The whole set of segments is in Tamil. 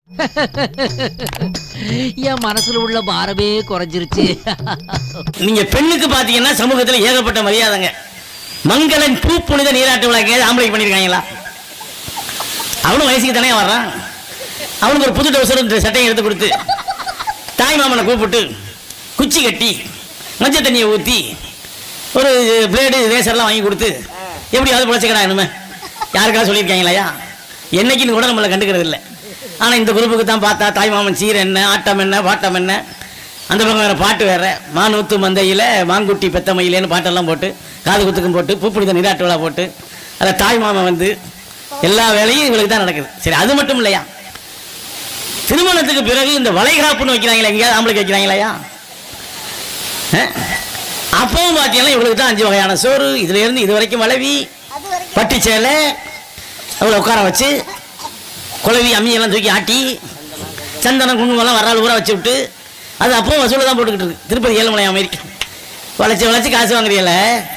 என் மனசுல உள்ள பாரமே குறைஞ்சிருச்சு நீங்க பெண்ணுக்கு பாத்தீங்கன்னா சமூகத்துல ஏகப்பட்ட மரியாதைங்க மங்களன் பூ புனித நீராட்டு விழாக்கு ஆம்பளை பண்ணிருக்காங்களா அவனும் வயசுக்கு தானே வர்றான் அவனுக்கு ஒரு புது டவுசர் சட்டையை எடுத்து கொடுத்து தாய் மாமனை கூப்பிட்டு குச்சி கட்டி மஞ்சள் தண்ணியை ஊற்றி ஒரு பிளேடு ரேசர்லாம் வாங்கி கொடுத்து எப்படியாவது பிழைச்சிக்கடா இனிமே யாருக்காவது சொல்லியிருக்காங்களையா என்னைக்குன்னு கூட நம்மளை கண்டுக்கிறது இல்லை ஆனால் இந்த குரூப்புக்கு தான் பார்த்தா தாய் மாமன் சீர் என்ன ஆட்டம் என்ன பாட்டம் என்ன அந்த பக்கம் வேற பாட்டு வேற மானூத்து மந்தையில் மாங்குட்டி பெத்த மயிலேன்னு பாட்டெல்லாம் போட்டு காது குத்துக்கும் போட்டு பூப்பிடித்த நீராட்டு விழா போட்டு அதில் தாய் மாமன் வந்து எல்லா வேலையும் இவங்களுக்கு தான் நடக்குது சரி அது மட்டும் இல்லையா திருமணத்துக்கு பிறகு இந்த வளைகாப்புன்னு வைக்கிறாங்களா எங்கேயாவது ஆம்பளைக்கு வைக்கிறாங்களையா அஹ்? அப்பவும் பார்த்தீங்கன்னா இவங்களுக்கு தான் அஞ்சு வகையான சோறு இதுல இருந்து இது வரைக்கும் வளவி பட்டு சேலை அவளை உட்கார வச்சு குழவி அம்மியெல்லாம் தூக்கி ஆட்டி சந்தனம் குங்குமம்லாம் வரால் ஊற வச்சு விட்டு அது அப்பவும் வசூலில் தான் போட்டுக்கிட்டு இருக்கு திருப்பதி ஏழுமலை அமெரிக்கா வளைச்சு வளைச்சு காசு வாங்குறீங்கள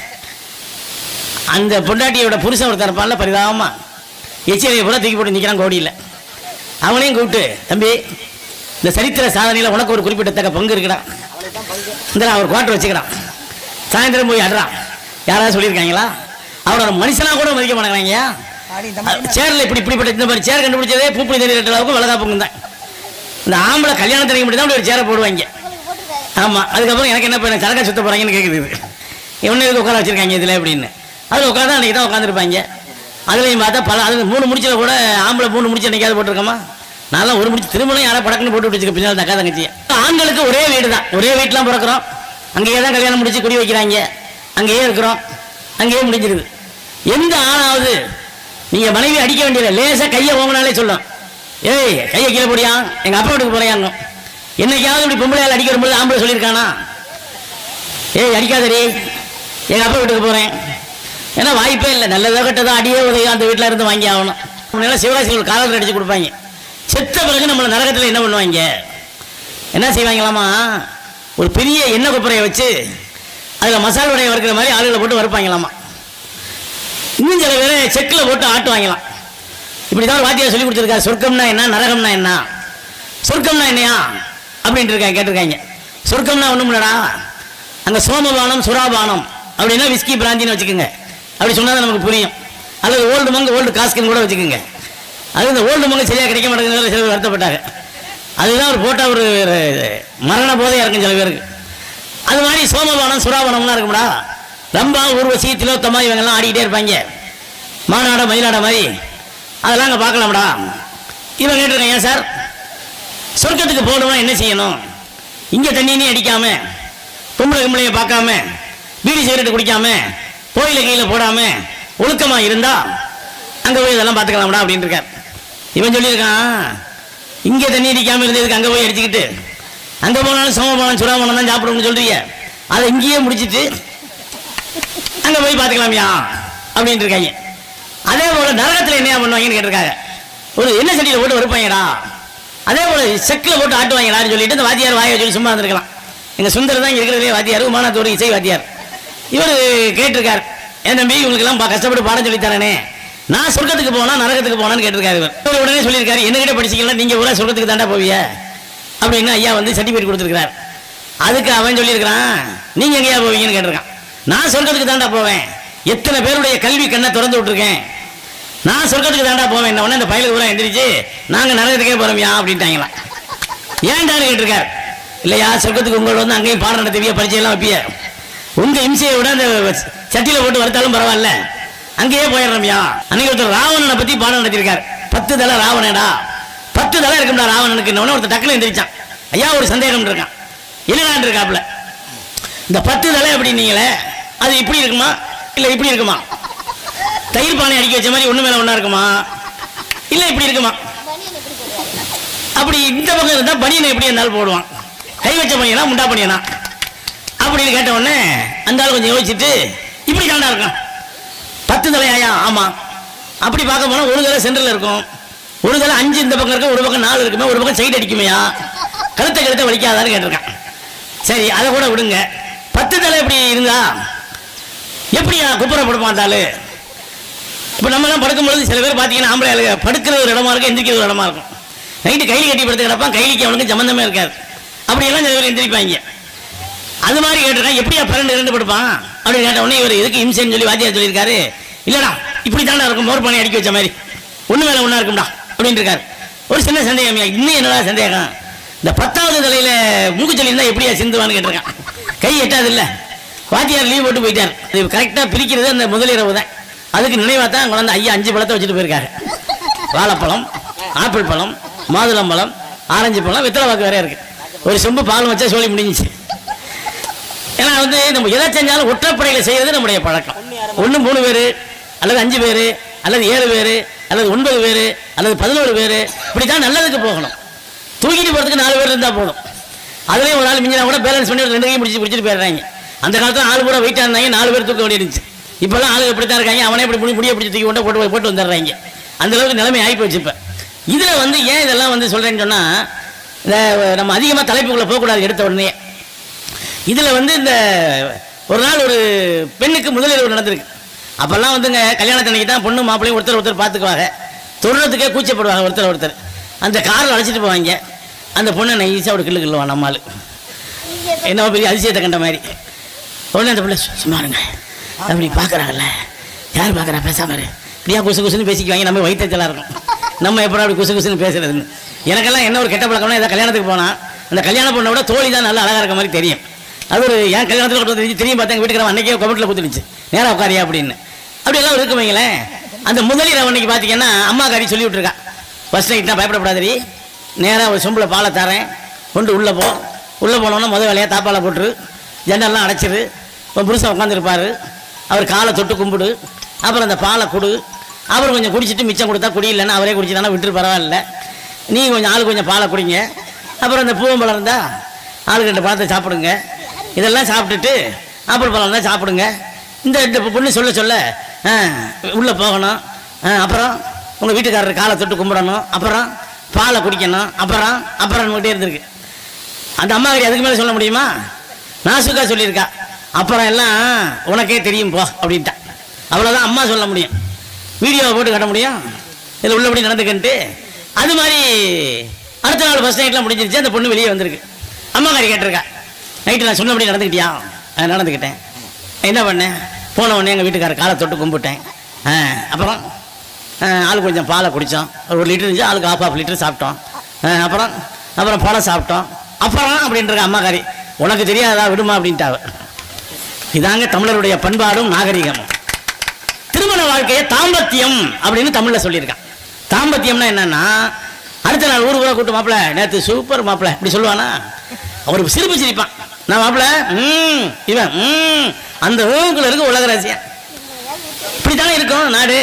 அந்த பொண்டாட்டியோட புருஷன் ஒருத்தர் இருப்பான்ல பரிதாபமா எச்சிலையை பூரா தூக்கி போட்டு நிற்கிறான் கோடியில் அவனையும் கூப்பிட்டு தம்பி இந்த சரித்திர சாதனையில் உனக்கு ஒரு குறிப்பிடத்தக்க பங்கு இருக்குடா இந்த அவர் குவார்டர் வச்சுக்கிறான் சாயந்தரம் போய் அடுறான் யாராவது சொல்லியிருக்காங்களா அவனோட மனுஷனா கூட மதிக்க மாட்டேங்கிறாங்க சேர்ல இப்படி இப்படிப்பட்ட இந்த மாதிரி சேர் கண்டுபிடிச்சதே பூப்பணி தெரிய அளவுக்கு வளகாப்புங்க தான் இந்த ஆம்பளை கல்யாணம் தெரிவிக்க மட்டும் தான் அப்படி ஒரு சேரை போடுவாங்க ஆமா அதுக்கப்புறம் எனக்கு என்ன பண்ண சரக்கா சுத்த போறாங்கன்னு கேட்குது இவனு எதுக்கு உட்கார வச்சிருக்காங்க இதுல அப்படின்னு அதில் உட்காந்து அன்னைக்கு தான் உட்காந்துருப்பாங்க அதுலையும் பார்த்தா பல அது மூணு முடிச்சில் கூட ஆம்பளை மூணு முடிச்சு என்னைக்காவது போட்டிருக்கோமா நான்லாம் ஒரு முடிச்சு திருமணம் யாரா படக்குன்னு போட்டு வச்சுக்க பின்னால் தக்கா தங்கச்சி ஆண்களுக்கு ஒரே வீடு தான் ஒரே வீட்டிலாம் பிறக்கிறோம் அங்கேயே தான் கல்யாணம் முடிச்சு குடி வைக்கிறாங்க அங்கேயே இருக்கிறோம் அங்கேயே முடிஞ்சிருது எந்த ஆணாவது நீங்க மனைவி அடிக்க வேண்டியதில்லை லேசா கையை ஓங்கினாலே சொல்லும் ஏய் கையை கீழே போடியா எங்க அப்பா வீட்டுக்கு போறியாங்க என்னைக்காவது இப்படி பொம்பளையால் அடிக்க வரும்போது ஆம்பளை சொல்லியிருக்கானா ஏய் அடிக்காதடி எங்க அப்பா வீட்டுக்கு போறேன் ஏன்னா வாய்ப்பே இல்லை நல்லதோ கெட்டதோ அடியே உதவி அந்த வீட்டில் இருந்து வாங்கி ஆகணும் முன்னாடி சிவகாசிகள் காலத்தில் அடிச்சு கொடுப்பாங்க செத்த பிறகு நம்மளை நரகத்தில் என்ன பண்ணுவாங்க என்ன செய்வாங்களாமா ஒரு பெரிய எண்ணெய் குப்பரையை வச்சு அதில் மசால் வடையை வறுக்கிற மாதிரி ஆளுகளை போட்டு வறுப்பாங்களாமா இன்னும் சில பேர் செக்கில் போட்டு ஆட்டுவாங்களாம் இப்படி தான் ஒரு வாத்தியார் சொல்லி கொடுத்துருக்காரு சொர்க்கம்னா என்ன நரகம்னா என்ன சொர்க்கம்னா என்னையா அப்படின்ட்டு இருக்காங்க கேட்டிருக்காங்க சொர்க்கம்னா ஒன்றும் இல்லடா அங்கே சோமபானம் சுறாபானம் அப்படின்னா விஸ்கி பிராந்தின்னு வச்சுக்கோங்க அப்படி சொன்னா தான் நமக்கு புரியும் அல்லது ஓல்டு மங்கு ஓல்டு காஸ்கின்னு கூட வச்சுக்கோங்க அது இந்த ஓல்டு மங்கு சரியாக கிடைக்க மாட்டேங்குது சில பேர் வருத்தப்பட்டாங்க அதுதான் ஒரு போட்டால் ஒரு ஒரு மரண போதையாக இருக்கும் சில பேருக்கு அது மாதிரி சோமபானம் சுறாபானம்லாம் இருக்கும்டா ரம்பா ஊர்வசி திலோத்தமா இவங்கெல்லாம் ஆடிக்கிட்டே இருப்பாங்க மாநாட மயிலாட மாதிரி அதெல்லாம் அங்கே பார்க்கலாம்டா இவன் கேட்டிருக்கேன் ஏன் சார் சொர்க்கத்துக்கு போகணும்னா என்ன செய்யணும் இங்கே தண்ணினே அடிக்காம பொம்பளை கும்பளைய பார்க்காம பீடி சிகரெட் குடிக்காம கோயில கையில் போடாம ஒழுக்கமா இருந்தா அங்கே போய் இதெல்லாம் பார்த்துக்கலாம்டா அப்படின்னு இருக்கார் இவன் சொல்லியிருக்கான் இங்கே தண்ணி அடிக்காம இருந்ததுக்கு அங்கே போய் அடிச்சுக்கிட்டு அங்கே போனாலும் சோமபானம் சுறாமணம் தான் சாப்பிடணும்னு சொல்றீங்க அதை இங்கேயே முடிச்சிட்டு அங்கே போய் பார்த்துக்கலாமியா அப்படின்ட்டு இருக்காங்க அதே போல நரகத்தில் என்ன பண்ணுவாங்கன்னு கேட்டிருக்காங்க ஒரு எண்ணெய் சட்டியில் போட்டு வருப்பாங்கடா அதே போல செக்கில் போட்டு ஆட்டுவாங்கடான்னு சொல்லிட்டு இந்த வாத்தியார் வாயை சொல்லி சும்மா இருந்திருக்கலாம் எங்க சுந்தர் தான் இருக்கிறதுலே வாத்தியார் உமானத்தோடு இசை வாத்தியார் இவர் கேட்டிருக்கார் என் தம்பி இவங்களுக்கெல்லாம் பா- கஷ்டப்பட்டு பாடம் சொல்லி தரேனே நான் சொர்க்கத்துக்கு போனா நரகத்துக்கு போனான்னு கேட்டிருக்காரு இவர் இவர் உடனே சொல்லியிருக்காரு என்கிட்ட படிச்சீங்கன்னா நீங்க பூரா சொர்க்கத்துக்கு தாண்டா போவிய அப்படின்னு ஐயா வந்து சர்டிஃபிகேட் கொடுத்துருக்காரு அதுக்கு அவன் சொல்லியிருக்கிறான் நீங்க எங்கேயா போவீங்கன்னு கேட்டிருக்கான் நான் சொர்க்கத்துக்கு தாண்டா போவேன் எத்தனை பேருடைய கல்வி கண்ணை திறந்து விட்டுருக்கேன் நான் சொர்க்கத்துக்கு தாண்டா போவேன் என்ன உடனே இந்த பயலுக்கு பூரா எந்திரிச்சு நாங்க நரகத்துக்கே போறோம்யா அப்படின்ட்டாங்களாம் ஏன்டான்னு கேட்டிருக்காரு இல்லையா சொர்க்கத்துக்கு உங்களோட வந்து அங்கேயும் பாடம் நடத்துவிய பரிச்சையெல்லாம் வைப்பிய உங்க இம்சையை விட அந்த சட்டியில போட்டு வறுத்தாலும் பரவாயில்ல அங்கேயே போயிடுறோம்யா அன்னைக்கு ஒருத்தர் ராவணனை பத்தி பாடம் நடத்தியிருக்காரு பத்து தலை ராவணடா பத்து தலை இருக்கும்டா ராவணனுக்கு உடனே ஒருத்தர் டக்குனு எந்திரிச்சான் ஐயா ஒரு சந்தேகம் இருக்கான் என்னடான் இருக்காப்புல இந்த பத்து தலை அப்படின்னீங்களே அது இப்படி இருக்குமா இல்ல இப்படி இருக்குமா தயிர் பானை அடிக்க வச்ச மாதிரி ஒண்ணு மேல ஒண்ணா இருக்குமா இல்ல இப்படி இருக்குமா அப்படி இந்த பக்கம் இருந்தா பனியனை எப்படி இருந்தாலும் போடுவான் கை வச்ச பையனா முண்டா பனியனா அப்படின்னு கேட்ட உடனே அந்த ஆள் கொஞ்சம் யோசிச்சுட்டு இப்படி தாண்டா இருக்கும் பத்து தலையாயா ஆமா அப்படி பார்க்க போனா ஒரு தலை சென்டர்ல இருக்கும் ஒரு தலை அஞ்சு இந்த பக்கம் இருக்கும் ஒரு பக்கம் நாலு இருக்குமே ஒரு பக்கம் சைடு அடிக்குமையா கழுத்தை கழுத்தை வலிக்காதான்னு கேட்டிருக்கான் சரி அதை கூட விடுங்க பத்து தலை எப்படி இருந்தா எப்படியா குப்புற படுப்பான் அந்த ஆளு இப்போ நம்ம எல்லாம் படுக்கும்பொழுது சில பேர் பார்த்தீங்கன்னா ஆம்பளை ஆளுங்க படுக்கிற ஒரு இடமா இருக்கும் எந்திரிக்கிற ஒரு இடமா இருக்கும் நைட்டு கைலி கட்டி படுத்து கிடப்பான் கைலிக்கு அவனுக்கு சம்மந்தமே இருக்காது அப்படியெல்லாம் சில பேர் எந்திரிப்பாங்க அது மாதிரி கேட்டிருக்கான் எப்படியா பன்னெண்டு இரண்டு படுப்பான் அப்படின்னு கேட்ட உடனே இவர் எதுக்கு இம்சைன்னு சொல்லி வாத்தியார் சொல்லியிருக்காரு இல்லடா இப்படி தானே இருக்கும் மோர் பானை அடிக்க வச்ச மாதிரி ஒண்ணு மேல ஒண்ணா இருக்கும்டா அப்படின்னு இருக்காரு ஒரு சின்ன சந்தேகம் இன்னும் என்னடா சந்தேகம் இந்த பத்தாவது தலையில மூக்கு இருந்தா எப்படியா சிந்துவான்னு கேட்டிருக்கான் கை எட்டாது இல்ல வாத்தியார் லீவ் போட்டு போயிட்டார் இது கரெக்டா பிரிக்கிறது அந்த முதலிரவு தான் அதுக்கு நினைவா தான் குழந்தை ஐயா அஞ்சு பழத்தை வச்சுட்டு போயிருக்காரு வாழைப்பழம் ஆப்பிள் பழம் மாதுளம்பழம் ஆரஞ்சு பழம் வெத்தலை பாக்கு வேற இருக்கு ஒரு சொம்பு பால் வச்சா சோழி முடிஞ்சிச்சு ஏன்னா வந்து நம்ம எதை செஞ்சாலும் ஒற்றைப்படையில் செய்யறது நம்முடைய பழக்கம் ஒன்று மூணு பேர் அல்லது அஞ்சு பேர் அல்லது ஏழு பேர் அல்லது ஒன்பது பேர் அல்லது பதினோரு பேர் இப்படி தான் நல்லதுக்கு போகணும் தூக்கிட்டு போகிறதுக்கு நாலு பேர் இருந்தால் போதும் அதுலேயும் ஒரு ஆள் மிஞ்சினா கூட பேலன்ஸ் பண்ணி ஒரு ரெண்டு கையும் பிடிச்சி பிடிச்சிட்டு போயிடுறாங்க அந்த காலத்தில் ஆள் பூரா வெயிட்டாக இருந்தாங்க நாலு பேர் தூக்க வேண்டியிருந்துச்சு இப்போல்லாம் ஆளு இப்படி தான் இருக்காங்க அவனே இப்படி முடி முடிய பிடிச்சி தூக்கி கொண்டு போட்டு போட்டு வந்துடுறாங்க அந்த அளவுக்கு நிலைமை ஆகி போச்சு இப்போ இதில் வந்து ஏன் இதெல்லாம் வந்து சொல்கிறேன்னு சொன்னால் இந்த நம்ம அதிகமாக தலைப்புக்குள்ளே போகக்கூடாது எடுத்த உடனே இதில் வந்து இந்த ஒரு நாள் ஒரு பெண்ணுக்கு முதலிரவு நடந்திருக்கு அப்போல்லாம் வந்துங்க கல்யாணத்தன்னைக்கு தான் பொண்ணு மாப்பிள்ளையும் ஒருத்தர் ஒருத்தர் பார்த்துக்குவாங்க தொடுறதுக்கே கூச்சப்படுவாங்க ஒருத்தர் ஒருத்தர் அந்த காரில் அழைச்சிட்டு போவாங்க அந்த பொண்ணை நைஸாக ஒரு கிள்ளு கிள்ளுவான் நம்மால் என்ன பெரிய அதிசயத்தை கண்ட மாதிரி உடனே அந்த பிள்ளை "சு- சும்மா இருங்க அப்படி பார்க்குறாங்கல்ல யார் பார்க்குறா பேசாம இரு இப்படியா குசு குசுன்னு பேசிக்குவாங்க நம்ம வயிற்றுச்சலாக இருக்கும் நம்ம எப்போ அப்படி குசு குசுன்னு பேசுறதுன்னு எனக்கெல்லாம் என்ன ஒரு கெட்ட பழக்கம்னா ஏதாவது கல்யாணத்துக்கு போனால் அந்த கல்யாண பொண்ணை விட தோழி தான் நல்லா அழகாக இருக்க மாதிரி தெரியும் அது ஒரு என் கல்யாணத்தில் கூட தெரிஞ்சு தெரியும் பார்த்தா எங்கள் வீட்டுக்கு அன்னைக்கே கமெண்ட்டில் குத்துடுச்சு நேரா உட்காரியா அப்படின்னு அப்படியெல்லாம் இருக்கு வைங்களேன் அந்த முதலிரவு அன்னைக்கு பார்த்தீங்கன்னா அம்மா காரி சொல்லி விட்டுருக்கா ஃபர்ஸ்ட் நைட்னா பயப்படப்படாதடி நேராக ஒரு சொம்பில் பாலை தரேன் கொண்டு உள்ளே போ உள்ளே போனோன்னா முத வேலையாக தாப்பாலை போட்டுரு ஜன்னல்லாம் அடைச்சிரு உன் புருஷன் உட்காந்துருப்பாரு அவர் காலை தொட்டு கும்பிடு அப்புறம் அந்த பாலை கொடு அவர் கொஞ்சம் குடிச்சிட்டு மிச்சம் கொடுத்தா குடி இல்லைன்னா அவரே குடிச்சுதானா விட்டுரு பரவாயில்ல நீ கொஞ்சம் ஆள் கொஞ்சம் பாலை குடிங்க அப்புறம் இந்த பூவம்பழம் இருந்தா ஆளுக்கு ரெண்டு பழத்தை சாப்பிடுங்க இதெல்லாம் சாப்பிட்டுட்டு ஆப்பிள் பழம் இருந்தால் சாப்பிடுங்க இந்த இந்த பொண்ணு சொல்ல சொல்ல ஆ, உள்ளே போகணும் ஆ, அப்புறம் உங்கள் வீட்டுக்காரர் காலை தொட்டு கும்பிடணும் அப்புறம் பாலை குடிக்கணும் அப்புறம் அப்புறம் இருந்திருக்கு அந்த அம்மாவுக்கு அதுக்கு மேலே சொல்ல முடியுமா நாசுக்கா சொல்லியிருக்கா அப்புறம் எல்லாம் உனக்கே தெரியும் போ அப்படின்ட்டா அவ்வளோதான் அம்மா சொல்ல முடியும் வீடியோவை போட்டு காட்ட முடியும் இதில் உள்ளபடி நடந்துக்கிட்டு அது மாதிரி அடுத்த நாள் ஃபஸ்ட் நைட்லாம் முடிஞ்சிருச்சு அந்த பொண்ணு வெளியே வந்திருக்கு அம்மாக்காரி கேட்டிருக்கா நைட்டு நான் சொன்னபடி நடந்துக்கிட்டியா "ஆ, நடந்துக்கிட்டேன் என்ன பண்ணேன் போன உடனே எங்கள் வீட்டுக்காரர் காலை தொட்டு கும்பிட்டேன் ஆ, அப்புறம் ஆ, ஆளுக்கு கொஞ்சம் பாலை குடித்தோம் ஒரு லிட்டர் இருந்துச்சு ஆளுக்கு ஆஃப் ஆஃப் லிட்டர் சாப்பிட்டோம் ஆ, அப்புறம் அப்புறம் பழம் சாப்பிட்டோம் அப்புறம் அப்படின்ற அம்மாக்காரி உனக்கு தெரியாதா விடுமா அப்படின்ட்டாவ இதாங்க தமிழருடைய பண்பாடும் நாகரிகமும் திருமண வாழ்க்கையை தாம்பத்தியம் அப்படின்னு தமிழ்ல சொல்லியிருக்கான் தாம்பத்தியம்னா என்னன்னா அடுத்த நாள் ஊர் ஊரா கூட்டு மாப்பிள நேத்து சூப்பர் மாப்பிள இப்படி சொல்லுவானா அவர் சிரிப்பு சிரிப்பான் நான் மாப்பிள ம் இவன் ம் அந்த ஊருக்குள்ள இருக்கு உலக ரகசியம் இப்படித்தானே இருக்கும் நாடு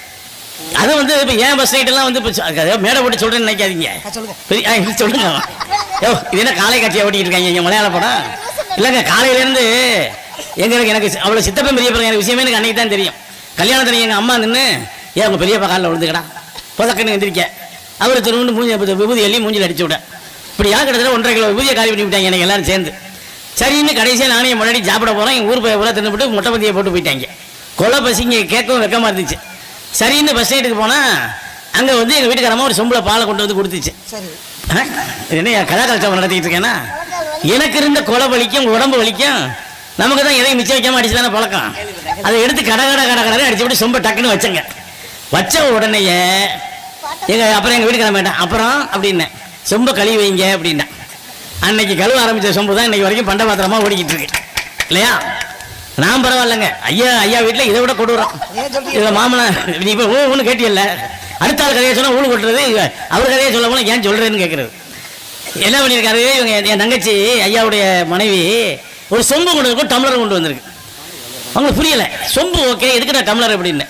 அது வந்து இப்போ ஏன் பஸ் நைட் எல்லாம் வந்து இப்போ சொ- அதாவது மேடை போட்டு சொல்றேன்னு நினைக்காதீங்க பெரிய ஆ, இது சொல்லுங்க யோ இது என்ன காலை காட்சியாக ஓட்டிட்டு இருக்காங்க இங்கே மலையாள படம் இல்லைங்க காலையிலேருந்து எங்களுக்கு எனக்கு அவ்வளோ சித்தப்பன் பெரிய எனக்கு விஷயமே எனக்கு அன்னைக்கு தான் தெரியும் கல்யாணத்தில் எங்கள் அம்மா நின்று ஏன் உங்கள் பெரியப்பா காலில் விழுந்துக்கடா புதக்கன்னு எந்திரிக்க அவர் திரும்ப மூஞ்சி அப்ப விபூதி எள்ளி மூஞ்சில் அடிச்சு விட இப்படியா கிட்டத்தட்ட ஒன்றரை கிலோ விபூதியை காலி பண்ணி விட்டாங்க எனக்கு எல்லாரும் சேர்ந்து சரின்னு கடைசியாக நானே முன்னாடி சாப்பிட போகிறேன் எங்கள் ஊர் போய் பூரா தின்னுபிட்டு முட்டை பந்தியை போட்டு போயிட்டாங்க கொலை பசிங்க கேட்கவும் வெக்கமா இருந்துச்சு சரின்னு பஸ் நைட்டுக்கு போனால் அங்கே வந்து எங்கள் வீட்டுக்காரமா ஒரு சொம்பில் பாலை கொண்டு வந்து கொடுத்துச்சு சரி ஆ? இது என்ன கதா கல்ச்சம் நடத்திட்டு இருக்கேன்னா எனக்கு இருந்த கொலை வலிக்கும் உடம்பு வலிக்கும் நமக்கு தான் எதையும் மிச்சம் வைக்காம அடிச்சு தானே பழக்கம் அதை எடுத்து கட கட கட கடை அடிச்சு விட்டு சொம்ப டக்குன்னு வச்சங்க வச்ச உடனேயே எங்க அப்புறம் எங்க வீட்டுக்கு மாட்டேன் அப்புறம் அப்படின்னேன் சொம்ப கழுவி வைங்க அப்படின்னா அன்னைக்கு கழுவ ஆரம்பிச்ச சொம்பு தான் இன்னைக்கு வரைக்கும் பண்ட பாத்திரமா ஓடிக்கிட்டு இருக்கு இல்லையா நான் பரவாயில்லைங்க ஐயா ஐயா வீட்டில் இதை விட கொடூரம் ஏன் சொல்றீங்க? இதுல மாமனார் நீ இப்போ ஊ ஊன்னு கேட்டியல்ல அடுத்த ஆள் கதையை சொன்னா ஊழு கொட்டுறது இவ- அவர் கதையை சொல்ல போனா ஏன் சொல்றேன்னு கேட்கறது என்ன பண்ணியிருக்காரு இவங்க என் என் தங்கச்சி ஐயாவுடைய மனைவி ஒரு சொம்பு கொண்டு இருக்கும் டம்ளர் கொண்டு வந்திருக்கு அவங்களுக்கு புரியல சொம்பு ஓகே எதுக்குடா டம்ளர் அப்படின்னு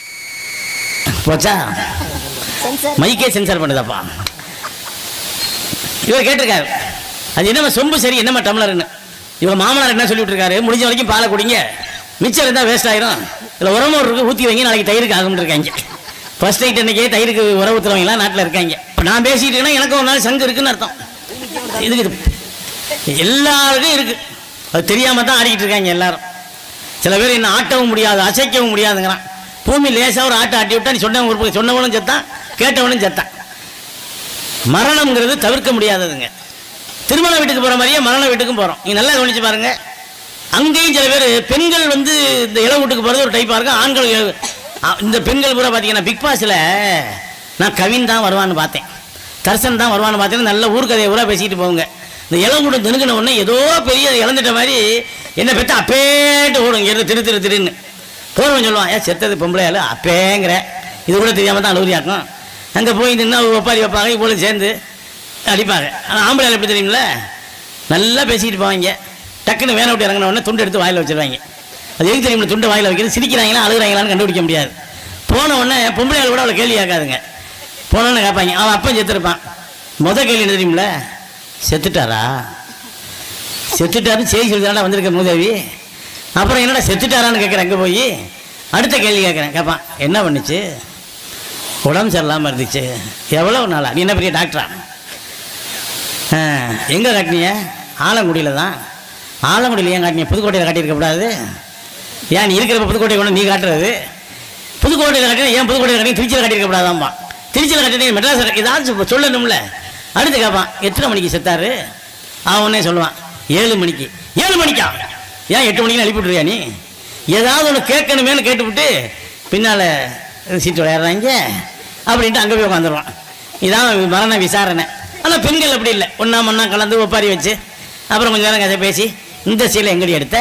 போச்சா சென்சார் மைக்கே சென்சார் பண்ணுதாப்பா இவர் கேட்டிருக்காரு அது என்னம்மா சொம்பு சரி என்னம்மா டம்ளர்னு இவங்க மாமனார் என்ன சொல்லிட்டு இருக்காரு முடிஞ்ச வரைக்கும் பாலை குடிங்க மிச்சம் இருந்தால் வேஸ்ட் ஆயிரும் இதில் உரமும் இருக்கு ஊற்றி வைங்க நாளைக்கு தயிருக்கு ஆகும்னு இருக்காங்க ஃபர்ஸ்ட் நைட் அன்னைக்கே தயிருக்கு உரம் ஊற்றுறவங்களாம் நாட்டில் இருக்காங்க இப்போ நான் பேசிட்டு இருக்கேன்னா எனக்கும் ஒரு நாள் சங்கு இருக்குன்னு அர்த்தம் இதுக்கு இது எல்லாருக்கும் இருக்கு அது தெரியாம தான் ஆடிக்கிட்டு இருக்காங்க எல்லாரும் சில பேர் என்ன ஆட்டவும் முடியாது அசைக்கவும் முடியாதுங்கிறான் பூமி லேசா ஒரு ஆட்டை ஆட்டி விட்டா நீ சொன்னவன் ஒரு சொன்னவனும் செத்தான் கேட்டவனும் செத்தான் மரணம்ங்கிறது தவிர்க்க முடியாததுங்க திருமண வீட்டுக்கு போகிற மாதிரியே மரண வீட்டுக்கும் போகிறோம் நீங்கள் நல்லா கவனிச்சு பாருங்க அங்கேயும் சில பேர் பெண்கள் வந்து இந்த இளவு வீட்டுக்கு போகிறது ஒரு டைப்பாக இருக்கும் ஆண்கள் இளவு- அ- இந்த பெண்கள் பூரா பார்த்தீங்கன்னா பிக் பாஸில் நான் கவின் தான் வருவான்னு பார்த்தேன் தர்சன் தான் வருவான்னு பார்த்தேன் நல்ல ஊர்க்கதையை பூரா பேசிக்கிட்டு போங்க இந்த இளவு வீடு திணுக்கின உடனே ஏதோ பெரிய இழந்துட்ட மாதிரி என்ன பெற்று அப்பேட்டு ஓடும் இங்கே திரு திரு திருன்னு போகிறவன் சொல்லுவான் ஏன் செத்தது பொம்பளையாள் அப்பேங்கிற இது கூட தெரியாமல் தான் அலுவலியாக்கும் அங்கே போய் நின்று ஒப்பாரி வைப்பாங்க இவ்வளோ சேர்ந்து அடிப்பாங்க ஆனால் ஆம்பளை எப்படி தெரியுங்களா நல்லா பேசிக்கிட்டு போவாங்க டக்குன்னு வேலை விட்டு இறங்கின உடனே துண்டு எடுத்து வாயில் வச்சிருவாங்க அது எதுக்கு தெரியுமா துண்டு வாயில் வைக்கிறது சிரிக்கிறாங்களா அழுகுறாங்களான்னு கண்டுபிடிக்க முடியாது போன உடனே பொம்பளை ஆள் கூட அவளை கேள்வி கேட்காதுங்க போனோன்னு கேட்பாங்க அவன் அப்பன் செத்துருப்பான் முத கேள்வி என்ன தெரியுமில செத்துட்டாரா செத்துட்டாருன்னு செய்தி சொல்லி தானே வந்திருக்க மூதேவி அப்புறம் என்னடா செத்துட்டாரான்னு கேட்குறேன் அங்கே போய் அடுத்த கேள்வி கேட்குறேன் கேட்பான் என்ன பண்ணுச்சு உடம்பு சரியில்லாமல் இருந்துச்சு எவ்வளோ நாளா நீ என்ன பெரிய டாக்டரா எங்கே காட்டினீங்க ஆலங்குடியில் தான் ஆலங்குடியில் ஏன் காட்டினீங்க புதுக்கோட்டையில் காட்டியிருக்கக்கூடாது ஏன் நீ இருக்கிற புதுக்கோட்டை கொண்டு நீ காட்டுறது புதுக்கோட்டையில் காட்டினா ஏன் புதுக்கோட்டையில் காட்டி திருச்சியில் காட்டியிருக்கக்கூடாதாம்மா திருச்சியில் காட்டினீங்க மெட்ராஸ் ஏதாச்சும் சொல்லணும்ல அடுத்து கேட்பான் எத்தனை மணிக்கு செத்தாரு அவன் உடனே சொல்லுவான் ஏழு மணிக்கு ஏழு மணிக்கா ஏன் எட்டு மணிக்கு எழுப்பி விட்றியா நீ ஏதாவது ஒன்று கேட்கணுமேனு கேட்டுவிட்டு பின்னால் சீட்டு விளையாடுறாங்க அப்படின்ட்டு அங்கே போய் உட்காந்துருவான் இதான் மரண விசாரணை ஆனால் பெண்கள் அப்படி இல்லை ஒன்றா மண்ணா கலந்து ஒப்பாரி வச்சு அப்புறம் கொஞ்ச நேரம் கதை பேசி இந்த சீலை எங்கடி எடுத்த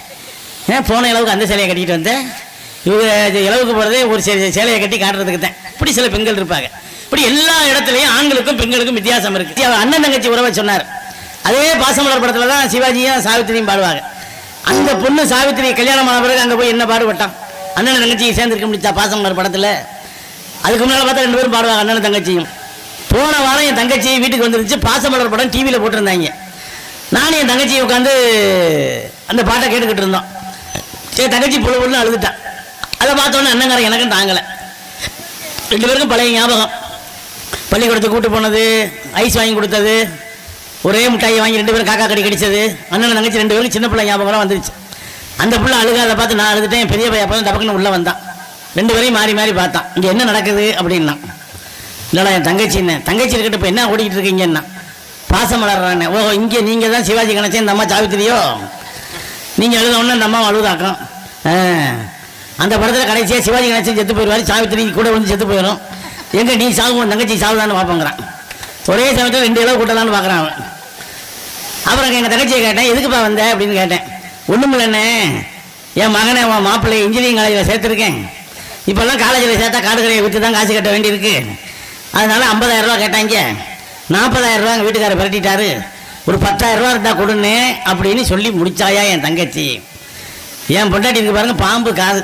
ஏன் போன இளவுக்கு அந்த சேலையை கட்டிட்டு வந்தேன் இவங்க இது இளவுக்கு போகிறதே ஒரு சே- சேலையை கட்டி காட்டுறதுக்கு தான் இப்படி சில பெண்கள் இருப்பாங்க இப்படி எல்லா இடத்துலையும் ஆண்களுக்கும் பெண்களுக்கும் வித்தியாசம் இருக்கு அவர் அண்ணன் தங்கச்சி உறவை சொன்னார் அதே பாசமலர் படத்தில் தான் சிவாஜியும் சாவித்திரியும் பாடுவாங்க அந்த பொண்ணு சாவித்திரி கல்யாணம் ஆன பிறகு அங்கே போய் என்ன பாடுபட்டான் அண்ணன் தங்கச்சியை சேர்ந்துருக்க முடிச்சா பாசமலர் படத்தில் அதுக்கு முன்னால் பார்த்தா ரெண்டு பேரும் பாடுவாங்க அண்ணனும் தங்கச்சியும் போன வாரம் என் தங்கச்சி வீட்டுக்கு வந்துருந்துச்சு பாசமலர் படம் டிவியில் போட்டிருந்தாங்க நானும் என் தங்கச்சியை உட்காந்து அந்த பாட்டை கேட்டுக்கிட்டு இருந்தோம் சரி தங்கச்சி புள்ள புள்ள அழுதுட்டான் அதை பார்த்தோன்னே அண்ணங்காரன் எனக்கும் தாங்கலை ரெண்டு பேருக்கும் பழைய ஞாபகம் பள்ளிக்கூடத்துக்கு கூட்டு போனது ஐஸ் வாங்கி கொடுத்தது ஒரே மிட்டாயை வாங்கி ரெண்டு பேரும் காக்கா கடி கடிச்சது அண்ணன் தங்கச்சி ரெண்டு பேரும் சின்ன பிள்ளை ஞாபகம் வந்துருச்சு அந்த பிள்ளை அழுகாத பார்த்து நான் அழுதுட்டேன் என் பெரிய பையன் அப்போ டபக்குன்னு உள்ளே வந்தான் ரெண்டு பேரையும் மாறி மாறி பார்த்தான் இங்கே என்ன நடக்குது அப்படின்னா இல்லைடா என் தங்கச்சி என்ன தங்கச்சி இருக்கட்டும் இப்போ என்ன ஓடிக்கிட்டு இருக்கீங்கன்னா பாசம் வளர்றானே ஓ இங்கே நீங்கள் தான் சிவாஜி கணேசன் இந்த அம்மா சாவித்திரியோ நீங்கள் எழுத உடனே இந்த அம்மா அழுதாக்கும் ஆ. அந்த படத்தில் கடைசியாக சிவாஜி கணேசன் செத்து போயிடுவார் சாவித்திரி கூட வந்து செத்து போயிடும் எங்கே நீ சாவு உன் தங்கச்சி சாவுதான்னு பார்ப்போங்கிறான் ஒரே சமயத்தில் ரெண்டு இளவு கூட்டலான்னு பார்க்குறான் அவன் அப்புறம் எங்கள் தங்கச்சியை கேட்டேன் எதுக்குப்பா வந்த அப்படின்னு கேட்டேன் ஒன்றும் இல்லைண்ணே என் மகனை உன் மாப்பிள்ளை இன்ஜினியரிங் காலேஜில் சேர்த்துருக்கேன் இப்போல்லாம் காலேஜில் சேர்த்தா காடு கடையை விற்று தான் காசு கட்ட வேண்டியிருக்கு அதனால 50000 ரூபா கேட்டாங்க 40000 ரூபா எங்கள் வீட்டுக்காரர் பிரட்டிட்டாரு ஒரு 10000 ரூபா இருந்தால் கொடுன்னு அப்படின்னு சொல்லி முடிச்சாயா என் தங்கச்சி என் பொண்டாட்டி இருக்கு பாருங்க பாம்பு காது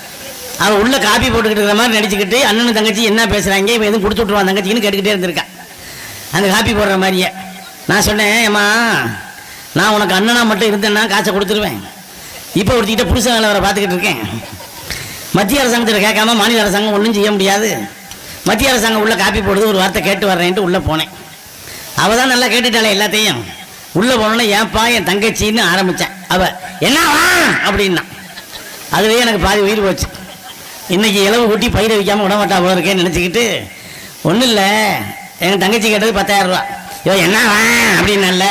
அவ உள்ள காப்பி போட்டுக்கிட்டு இருக்கிற மாதிரி நடிச்சுக்கிட்டு அண்ணனும் தங்கச்சி என்ன பேசுறாங்க இவன் எதுவும் கொடுத்து விட்ருவான் தங்கச்சின்னு கேட்டுக்கிட்டே இருந்திருக்கா அந்த காப்பி போடுற மாதிரியே நான் சொன்னேன் ஏம்மா நான் உனக்கு அண்ணனா மட்டும் இருந்தேன்னா காசை கொடுத்துருவேன் இப்போ ஒருத்திக்கிட்ட புருஷன் வேலை வர பார்த்துக்கிட்டு இருக்கேன் மத்திய அரசாங்கத்தில் கேட்காம மாநில அரசாங்கம் ஒன்றும் செய்ய முடியாது மத்திய அரசாங்கம் உள்ள காப்பி போடுது ஒரு வார்த்தை கேட்டு வர்றேன்ட்டு உள்ளே போனேன் அவள் தான் நல்லா கேட்டுட்டாளே எல்லாத்தையும் உள்ளே போனோன்னே ஏன்ப்பா என் தங்கச்சின்னு ஆரம்பித்தேன் அவள் என்னவா அப்படின்னா அதுவே எனக்கு பாதி உயிர் போச்சு இன்னைக்கு இலவு கூட்டி பயிரை வைக்காம விட மாட்டா போல இருக்கேன்னு நினச்சிக்கிட்டு ஒன்றும் இல்லை எங்கள் தங்கச்சி கேட்டது 10000 ரூபா ஐயோ என்னவா அப்படின்னல்ல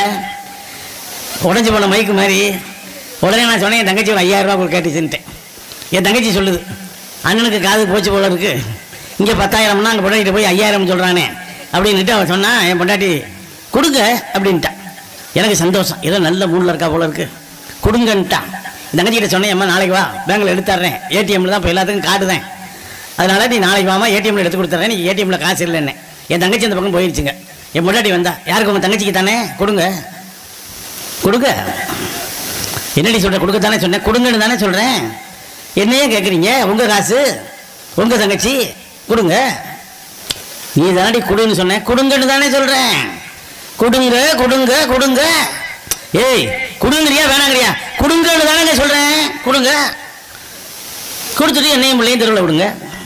உடஞ்சி போன மைக்கு மாதிரி உடனே நான் சொன்னேன் என் தங்கச்சி ஒரு 5000 ரூபா கூட கேட்டுச்சுன்ட்டேன் என் தங்கச்சி சொல்லுது அண்ணனுக்கு காது போச்சு போல இருக்கு இங்கே பத்தாயிரம்னா அங்கே பொண்டாட்டி போய் ஐயாயிரம் சொல்கிறானே அப்படின்னுட்டு அவன் சொன்னா என் பொண்டாட்டி கொடுங்க அப்படின்ட்டான் எனக்கு சந்தோஷம் ஏதோ நல்ல மூடில் இருக்கா போல இருக்கு கொடுங்கன்ட்டான் என் தங்கச்சிக்கிட்ட சொன்னேன் அம்மா நாளைக்கு வா பேங்கில் எடுத்துட்றேன் ஏடிஎம்ல தான் இப்போ எல்லாத்துக்கும் காட்டுதேன் அதனால நீ நாளைக்கு வாமா ஏடிஎம்ல எடுத்து கொடுத்துட்றேன் நீ ஏடிஎம்ல காசு இல்லைன்னு என் தங்கச்சி அந்த பக்கம் போயிடுச்சுங்க என் பொண்டாட்டி வந்தா யாருக்கு உங்கள் தங்கச்சிக்கு தானே கொடுங்க கொடுங்க என்னடி சொல்ற கொடுக்கத்தானே சொன்னேன் கொடுங்கன்னு தானே சொல்றேன் என்னையே கேட்குறீங்க உங்க காசு உங்க தங்கச்சி கொடுங்க நீ தானடி கொடுன்னு சொன்னேன் கொடுங்கன்னு தானே சொல்றேன் கொடுங்க கொடுங்க கொடுங்க ஏய் கொடுங்கறியா வேணாங்கறியா கொடுங்கன்னு தானே சொல்றேன் கொடுங்க கொடுத்துட்டு என்னையும் பிள்ளையும் தெருவில் விடுங்க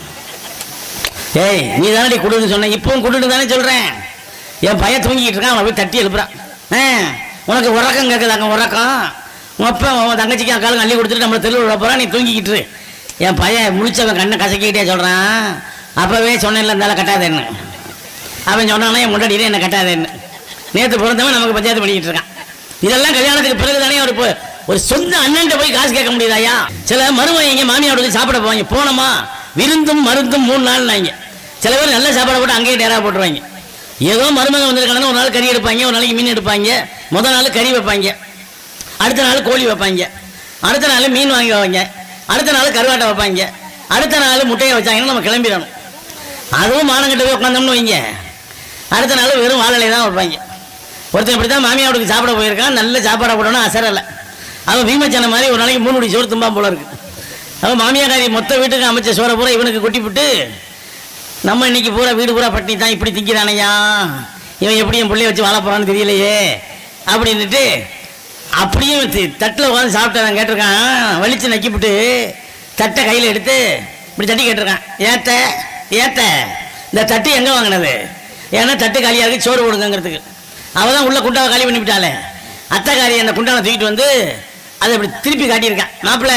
ஏய் நீ தானடி கொடுன்னு சொன்ன இப்பவும் கொடுன்னு தானே சொல்றேன் என் பையன் தூங்கிட்டு இருக்கான் அவனை போய் தட்டி எழுப்புறான் ஆ, உனக்கு உறக்கம் கேட்குதாங்க உறக்கம் உன் அப்பா உன் தங்கச்சிக்கு அக்காலும் அள்ளி கொடுத்துட்டு நம்மளை தெருவில் விட போறான் நீ தூங்கிக்கிட்டு இரு. என் பையன் முழிச்சவன் கண்ணை கசக்கிக்கிட்டே சொல்றான் அப்பவே சொன்னேன்ல இருந்தாலும் கட்டாதேன்னு அவன் சொன்னானே என் முன்னாடியே என்ன கட்டாதேன்னு நேற்று பிறந்தவன் நமக்கு பஞ்சாயத்து பண்ணிக்கிட்டு இருக்கான் இதெல்லாம் கல்யாணத்துக்கு பிறகு தானே ஒரு பொ- ஒரு சொந்த அண்ணன்ட்ட போய் காசு கேட்க முடியுதாயா சில மருமையங்க மாமியார் வீட்டுக்கு சாப்பிட போவாங்க போனோமா விருந்தும் மருந்தும் மூணு நாள் நாங்க சில பேர் நல்ல சாப்பாடு போட்டு அங்கேயே டேரா போட்டுருவாங்க ஏதோ மருமகன் வந்திருக்காங்கன்னா ஒரு நாள் கறி எடுப்பாங்க ஒரு நாளைக்கு மீன் எடுப்பாங்க முதல் நாள் கறி வைப்பாங்க அடுத்த நாள் கோழி வைப்பாங்க அடுத்த நாள் மீன் வாங்கி வைப்பாங்க அடுத்த நாள் கருவாட்டை வைப்பாங்க அடுத்த நாள் முட்டையை வச்சாங்கன்னா நம்ம கிளம்பிடணும் அதுவும் மானங்கிட்ட போய் உட்காந்தோம்னு வைங்க அடுத்த நாள் வெறும் வாழலை தான் வைப்பாங்க ஒருத்தன் இப்படி தான் மாமியா வீட்டுக்கு சாப்பிட போயிருக்கான் நல்ல சாப்பாடை போடணும் அசரலை அவன் பீமச்சனை மாதிரி ஒரு நாளைக்கு மூணு முடி சோறு தும்பா போல இருக்கு அவன் மாமியாக்காரி மொத்த வீட்டுக்கு அமைச்ச சோறை பூரா இவனுக்கு கொட்டி விட்டு நம்ம இன்னைக்கு பூரா வீடு பூரா பட்டினி தான் இப்படி திங்கிறானையா இவன் எப்படி என் பிள்ளைய வச்சு வாழ போறான்னு தெரியலையே அப்படின்னுட்டு அப்படியே தி- தட்டில் உட்காந்து சாப்பிட்டவன் கேட்டிருக்கான் வலிச்சு நக்கிவிட்டு தட்டை கையில் எடுத்து இப்படி தட்டி கேட்டிருக்கான் ஏத்த ஏத்த இந்த தட்டு எங்கே வாங்கினது ஏன்னா தட்டு காலியாக இருக்கு சோறு போடுங்கிறதுக்கு அவள் தான் உள்ள குண்டாவை காலி பண்ணி விட்டாளே அத்தைக்காரி அந்த குண்டாவை தூக்கிட்டு வந்து அதை இப்படி திருப்பி காட்டியிருக்கான் மாப்பிள்ளை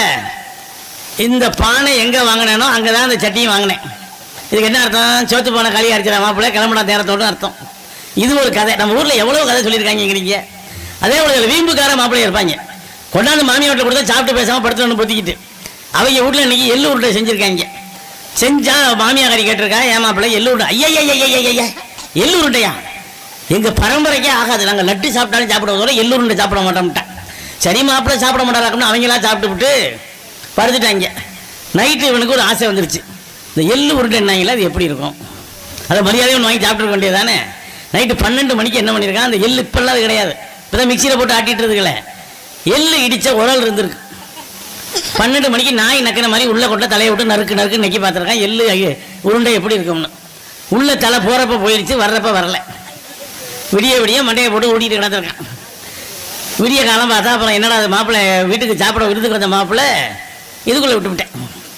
இந்த பானை எங்கே வாங்கினேனோ அங்கே தான் அந்த சட்டியும் வாங்கினேன் இதுக்கு என்ன அர்த்தம் சோத்து பானை களி அடிச்சிட மாப்பிள்ளை கிளம்புனா நேரத்தோடு அர்த்தம் இது ஒரு கதை நம்ம ஊரில் எவ்வளோ கதை சொல்லியிருக்காங்க இங்கே அதே ஒரு வீம்புக்கார மாப்பிள்ளைய இருப்பாங்க கொண்டாந்து மாமியார் வீட்டில் கொடுத்தா சாப்பிட்டு பேசாமல் படுத்துட்டு பொத்திக்கிட்டு அவங்க வீட்டில் இன்னைக்கு எள்ளு உருண்டை செஞ்சுருக்காங்க செஞ்சா மாமியாரி கேட்டிருக்கா ஏன் மாப்பிள்ளை எள்ளு உருண்டை ஐயா ஐயா ஐயா ஐயா எள்ளு உருண்டையா எங்க பரம்பரைக்கே ஆகாது நாங்க லட்டு சாப்பிட்டாலும் சாப்பிடுவதோட எள்ளு உருண்டை சாப்பிட மாட்டோம்ட்டேன் சரி மாப்பிள்ளை சாப்பிட மாட்டாராக்கணும் அவங்களா சாப்பிட்டு விட்டு படுத்துட்டாங்க நைட்டு இவனுக்கு ஒரு ஆசை வந்துருச்சு இந்த எள்ளு உருண்டைன்னாங்களா அது எப்படி இருக்கும் அதை மரியாதையை ஒன்று வாங்கி சாப்பிட்டு வேண்டியது தானே நைட்டு பன்னெண்டு மணிக்கு என்ன பண்ணியிருக்கான் அந்த எள்ளு இப்பெல்லாம் அது கிடையாது இப்போதான் மிக்சியில் போட்டு ஆட்டிட்டு இருக்குல்ல எள்ளு இடிச்ச உரல் இருந்திருக்கு பன்னெண்டு மணிக்கு நாய் நக்கிற மாதிரி உள்ள கொட்ட தலையை விட்டு நறுக்கு நறுக்கு நக்கி பார்த்துருக்கான் எள்ளு ஐய, உருண்டை எப்படி இருக்கும்னு உள்ள தலை போறப்ப போயிடுச்சு வர்றப்ப வரல விடிய விடிய மண்டையை போட்டு ஓடிட்டு கிடந்திருக்கான் விடிய காலம் பார்த்தா அப்புறம் என்னடா அது மாப்பிள்ளை வீட்டுக்கு சாப்பிட விருதுக்கு வந்த மாப்பிள்ளை இதுக்குள்ளே விட்டு விட்டேன்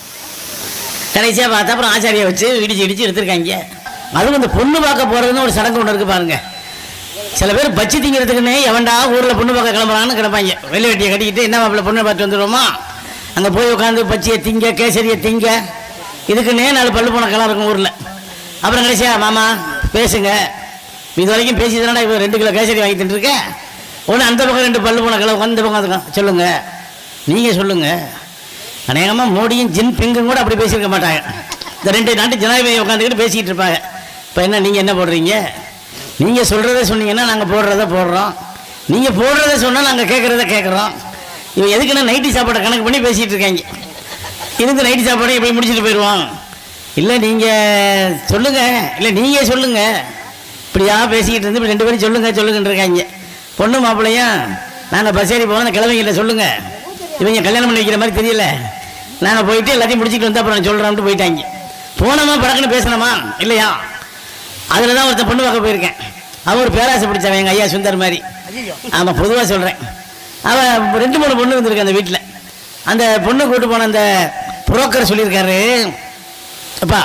கடைசியாக பார்த்தா அப்புறம் ஆச்சாரியை வச்சு இடிச்சு இடிச்சு எடுத்திருக்காங்க அதுவும் இந்த பொண்ணு பார்க்க போகிறதுன்னு ஒரு சடங்கு ஒன்று இருக்கு பாருங்க சில பேர் பச்சி திங்கிறதுக்குன்னே எவன்டா ஊரில் பொண்ணு பார்க்க கிளம்புறான்னு கிடப்பாங்க வெள்ளை வெட்டியை கட்டிக்கிட்டு என்ன மாப்பிள்ளை பொண்ணை பார்த்து வந்துடுவோமா அங்கே போய் உட்காந்து பச்சியை திங்க கேசரியை திங்க இதுக்குன்னே நாலு பல்லு போன கிளம் இருக்கும் ஊரில் அப்புறம் கடைசியா மாமா பேசுங்க இது வரைக்கும் பேசி தானடா இப்போ ரெண்டு கிலோ கேசரி வாங்கி தின்றுருக்க ஒன்று அந்த பக்கம் ரெண்டு பல்லு போன கிலோ அந்த பக்கம் அதுக்கும் சொல்லுங்க நீங்கள் சொல்லுங்க அநேகமாக மோடியும் ஜின் பிங்கும் கூட அப்படி பேசியிருக்க மாட்டாங்க இந்த ரெண்டு நாட்டு ஜனாதிபதி உட்காந்துக்கிட்டு பேசிக்கிட்டு இருப்பாங்க இப்போ என்ன நீங்கள் என்ன போடுறீங்க நீங்கள் சொல்கிறத சொன்னீங்கன்னா நாங்கள் போடுறத போடுறோம் நீங்கள் போடுறத சொன்னால் நாங்கள் கேட்குறத கேட்குறோம் இவன் எதுக்குன்னா நைட்டி சாப்பாடை கணக்கு பண்ணி பேசிகிட்டு இருக்காங்க இருந்து நைட்டு சாப்பாடு எப்படி முடிச்சுட்டு போயிடுவோம் இல்லை நீங்கள் சொல்லுங்கள் இல்லை நீங்கள் சொல்லுங்கள் இப்படியா பேசிக்கிட்டு இருந்து இப்படி ரெண்டு பேரும் சொல்லுங்க சொல்லுங்கன்னு இருக்காங்க பொண்ணு மாப்பிள்ளையும் நாங்கள் பஸ் ஏறி போனோம் கிழமைங்கிட்ட சொல்லுங்கள் இவங்க கல்யாணம் பண்ணி வைக்கிற மாதிரி தெரியல நாங்கள் போயிட்டு எல்லாத்தையும் முடிச்சுட்டு வந்து அப்புறம் சொல்கிறோம்ட்டு போயிட்டாங்க போனோமா படக்குன்னு பேசணுமா இல்லையா அதில் தான் ஒருத்தன் பொண்ணு பார்க்க போயிருக்கேன் அவன் ஒரு பேராசை பிடிச்சவன் எங்கள் ஐயா சுந்தர் மாதிரி ஆமாம் பொதுவாக சொல்கிறேன் அவன் ரெண்டு மூணு பொண்ணு வந்திருக்கு அந்த வீட்டில் அந்த பொண்ணு கூட்டு போன அந்த புரோக்கர் சொல்லியிருக்காரு அப்பா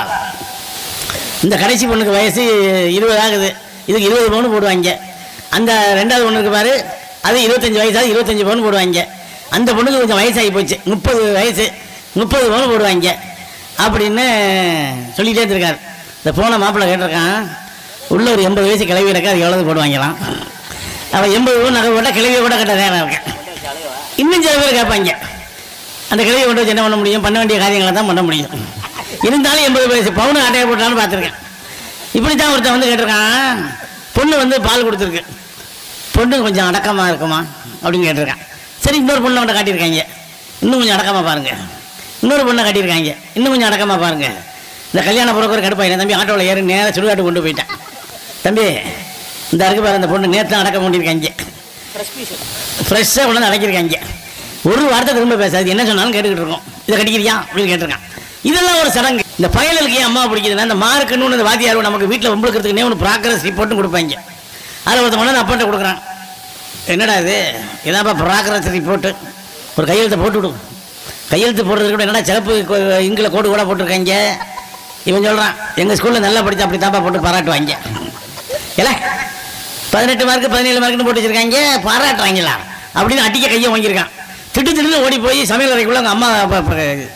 இந்த கடைசி பொண்ணுக்கு வயசு இருபது ஆகுது இதுக்கு இருபது பவுன் போடுவாங்க அந்த ரெண்டாவது பொண்ணுக்கு பாரு அது இருபத்தஞ்சி வயசாக இருபத்தஞ்சி பவுன் போடுவாங்க அந்த பொண்ணுக்கு கொஞ்சம் வயசாகி போச்சு முப்பது வயசு முப்பது பவுன் போடுவாங்க அப்படின்னு சொல்லிட்டே இருந்திருக்காரு இந்த போன மாப்பிள்ளை கேட்டிருக்கான் உள்ள ஒரு எண்பது வயசு கிளவி இருக்கா அது எவ்வளவு போடுவாங்களாம் அவன் எண்பது பவுன் நகை போட்டால் கிளவியை கூட கட்ட நேரம் இருக்கேன் இன்னும் சில பேர் கேட்பாங்க அந்த கிளவியை கொண்டு வச்சு என்ன பண்ண முடியும் பண்ண வேண்டிய காரியங்களை தான் பண்ண முடியும் இருந்தாலும் எண்பது வயசு பவுனு அட்டையை போட்டாலும் பார்த்துருக்கேன் இப்படி தான் ஒருத்தன் வந்து கேட்டிருக்கான் பொண்ணு வந்து பால் கொடுத்துருக்கு பொண்ணு கொஞ்சம் அடக்கமாக இருக்குமா அப்படின்னு கேட்டிருக்கான் சரி இன்னொரு பொண்ணை கொண்டு காட்டியிருக்காங்க இன்னும் கொஞ்சம் அடக்கமாக பாருங்க இன்னொரு பொண்ணை காட்டியிருக்காங்க இன்னும் கொஞ்சம் அடக்கமாக பாருங்க இந்த கல்யாண புரோக்கர் கடுப்பாயிரம் தம்பி ஆட்டோவில் ஏறி நேராக சுடுகாட்டு கொண்டு போயிட்டேன் தம்பி இந்த இருக்கு பாரு அந்த பொண்ணு நேற்று அடக்கம் பண்ணியிருக்காங்க ஃப்ரெஷ்ஷாக கொண்டு வந்து அடைக்கிருக்காங்க ஒரு வார்த்தை திரும்ப பேசாது என்ன சொன்னாலும் கேட்டுக்கிட்டு இருக்கோம் இதை கட்டிக்கிறியா அப்படின்னு கேட்டிருக்கான் இதெல்லாம் ஒரு சடங்கு இந்த பயலுக்கு ஏன் அம்மா பிடிக்குதுன்னா இந்த மார்க்குன்னு இந்த வாத்தியார் நமக்கு வீட்டில் உங்களுக்கிறதுக்குனே ஒன்று ப்ராக்ரஸ் ரிப்போர்ட்டும் கொடுப்பாங்க அதில் ஒருத்தன் கொண்டு வந்து அப்பாட்ட கொடுக்குறான் என்னடா இது இதான்ப்பா ப்ராக்ரஸ் ரிப்போர்ட்டு ஒரு கையெழுத்தை போட்டு விடு கையெழுத்து போடுறதுக்கு கூட என்னடா சிறப்பு இங்கில் கோடு கூட போட்டிருக்காங்க இவன் சொல்கிறான் எங்கள் ஸ்கூலில் நல்லா படிச்சு அப்படி தாப்பா போட்டு பாராட்டுவாங்க இல்லை பதினெட்டு மார்க்கு பதினேழு மார்க்குன்னு போட்டு வச்சிருக்காங்க பாராட்டுறாங்களா அப்படின்னு அடிக்க கையை வாங்கியிருக்கான் திட்டு திட்டுன்னு ஓடி போய் சமையல் அறைக்குள்ள அவங்க அம்மா அப்பா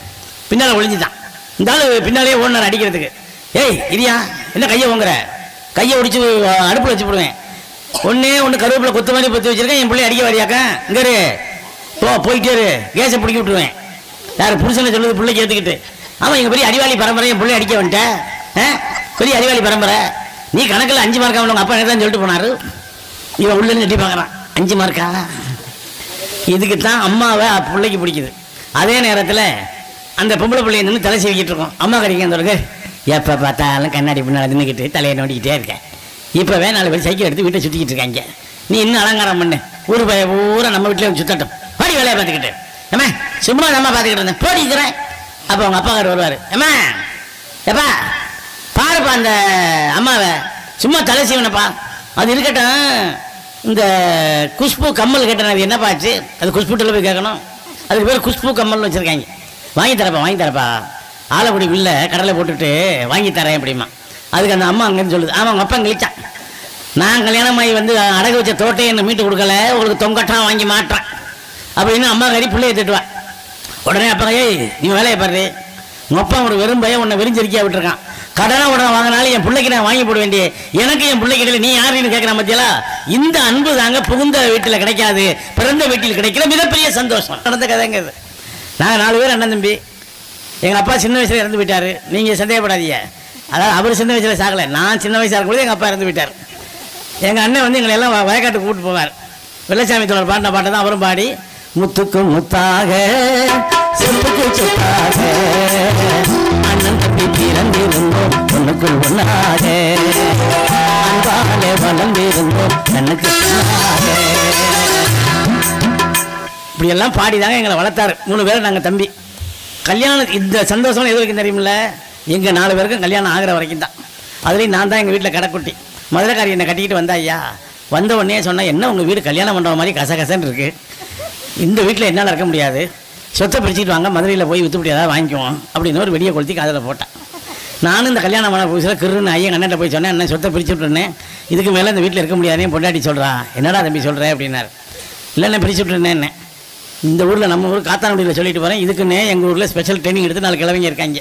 பின்னால் ஒளிஞ்சுட்டான் இந்த ஆள் பின்னாலேயே ஓடினார் அடிக்கிறதுக்கு ஏய் இரியா என்ன கையை வாங்குற கையை ஒடிச்சு அடுப்பில் வச்சு போடுவேன் ஒண்ணே ஒன்று கருவேப்பிலை கொத்து மாதிரி பற்றி வச்சிருக்கேன் என் பிள்ளை அடிக்க வரியாக்கா இங்கே இரு போ போயிட்டே இரு கேஸை பிடிக்க விட்டுருவேன் யார் புருஷனை சொல்லுது பிள்ளைக்கு ஏற்றுக்கிட்டு ஆமாம் எங்கள் பெரிய அறிவாளி பரம்பரை என் பிள்ளை அடிக்க வந்துட்டேன் ஆ பெரிய அறிவாளி பரம்பரை நீ கணக்கில் அஞ்சு மார்க்கா உங்க அப்பா என்ன தான் சொல்லிட்டு போனாரு இவன் உள்ள எட்டி பார்க்குறான் அஞ்சு மார்க்கா இதுக்கு தான் அம்மாவை அப்~ பிள்ளைக்கு பிடிக்குது அதே நேரத்தில் அந்த பொம்பளை பிள்ளைய நின்று தலை சீவிக்கிட்டு இருக்கோம் அம்மா கறிக்க அந்த எப்போ பார்த்தாலும் கண்ணாடி பின்னால் நின்றுக்கிட்டு தலையை நோண்டிக்கிட்டே இருக்கேன் இப்போவே நாலு பேர் சைக்கிள் எடுத்து வீட்டை சுற்றிக்கிட்டு இருக்காங்க நீ இன்னும் அலங்காரம் பண்ணு ஊர் பய பூரா நம்ம வீட்டில் வந்து சுத்தட்டும் பாடி வேலையை பார்த்துக்கிட்டு ஏம்மா சும்மா நம்ம பார்த்துக்கிட்டு இருந்தேன் போடிக்கிறேன் அப்போ அவங்க அப்பாக்கார் வருவார் ஏம்மா எப்பா பாருப்பா அந்த அம்மாவை சும்மா தலை சீவனப்பா அது இருக்கட்டும் இந்த குஷ்பு கம்மல் கேட்டேன் அது என்னப்பா ஆச்சு அது குஷ்புட்டில் போய் கேட்கணும் அதுக்கு பேர் குஷ்பு கம்மல்னு வச்சுருக்காங்க வாங்கி தரப்பா வாங்கி தரப்பா ஆலக்குடி உள்ள கடலை போட்டுட்டு வாங்கி தரேன் அப்படிமா அதுக்கு அந்த அம்மா அங்கேருந்து சொல்லுது ஆமாம் அவங்க அப்பா கிழிச்சான் நான் கல்யாணம் ஆகி வந்து அடகு வச்ச தோட்டையை என்ன மீட்டு கொடுக்கல உங்களுக்கு தொங்கட்டான் வாங்கி மாட்டேன் அப்படின்னு அம்மா கறி பிள்ளைய திட்டுவா உடனே அப்பா ஏய் நீ வேலையை பாரு உங்க அப்பா ஒரு வெறும் பையன் உன்னை வெறிஞ்சரிக்கையா விட்டுருக்கான் கடனை உடனே வாங்கினாலும் என் பிள்ளைக்கு நான் வாங்கி போட வேண்டிய எனக்கு என் பிள்ளைக்கு இடையில நீ யாருன்னு கேட்குற மத்தியலா இந்த அன்பு தாங்க புகுந்த வீட்டில் கிடைக்காது பிறந்த வீட்டில் கிடைக்கிற மிகப்பெரிய சந்தோஷம் நடந்த கதைங்க இது நாங்கள் நாலு பேர் அண்ணன் தம்பி எங்கள் அப்பா சின்ன வயசுல இறந்து போயிட்டாரு நீங்கள் சந்தேகப்படாதீங்க அதாவது அவர் சின்ன வயசுல சாகலை நான் சின்ன வயசாக இருக்கும்போது எங்கள் அப்பா இறந்து போயிட்டார் எங்கள் அண்ணன் வந்து எங்களை எல்லாம் வ- வயக்காட்டுக்கு கூப்பிட்டு போவார் வெள்ளச்சாமி தோழர் பாடின பாட்டை தான் அவரும் பாடி முத்துக்கு முத்தாக சொத்துக்கு சொத்தாக அண்ணன் தம்பி பிறந்திருந்தோம் ஒண்ணுக்குள் ஒண்ணாக அன்பாலே வளர்ந்திருந்தோம் கண்ணுக்கு இப்படி எல்லாம் பாடி தாங்க எங்களை வளர்த்தாரு மூணு பேரும் நாங்கள் தம்பி கல்யாணம் இந்த சந்தோஷம் எது வரைக்கும் தெரியுமில்ல எங்கள் நாலு பேருக்கும் கல்யாணம் ஆகிற வரைக்கும் தான் அதுலேயும் நான் தான் எங்கள் வீட்டில் கடைக்குட்டி மதுரைக்காரி என்னை கட்டிக்கிட்டு வந்தா ஐயா வந்த உடனே சொன்னா என்ன உங்கள் வீடு கல்யாணம் பண்ணுற மாதிரி கசகசன்னு இருக்கு இந்த வீட்டில் என்னால் இருக்க முடியாது சொத்தை பிரிச்சுட்டு வாங்க மதுரையில் போய் வித்துப்படி ஏதாவது வாங்கிக்குவோம் அப்படின்னு ஒரு வெடியை கொளுத்தி காதில் போட்டேன் நானும் இந்த கல்யாணம் பண்ண புதுசில் கிருன்னு ஐயன் அண்ணன் போய் சொன்னேன் அண்ணன் சொத்தை பிரிச்சு விட்டுருனேன் இதுக்கு மேலே இந்த வீட்டில் இருக்க முடியாதுன்னு பொண்டாட்டி சொல்கிறா என்னடா தம்பி சொல்கிறேன் அப்படின்னாரு இல்லைண்ணே பிரிச்சு விட்டுருந்தேன் இந்த ஊரில் நம்ம ஊர் காத்தாங்குடியில் சொல்லிட்டு போகிறேன் இதுக்குன்னே எங்கள் ஊரில் ஸ்பெஷல் ட்ரைனிங் எடுத்து நாலு கிழவங்க இருக்காங்க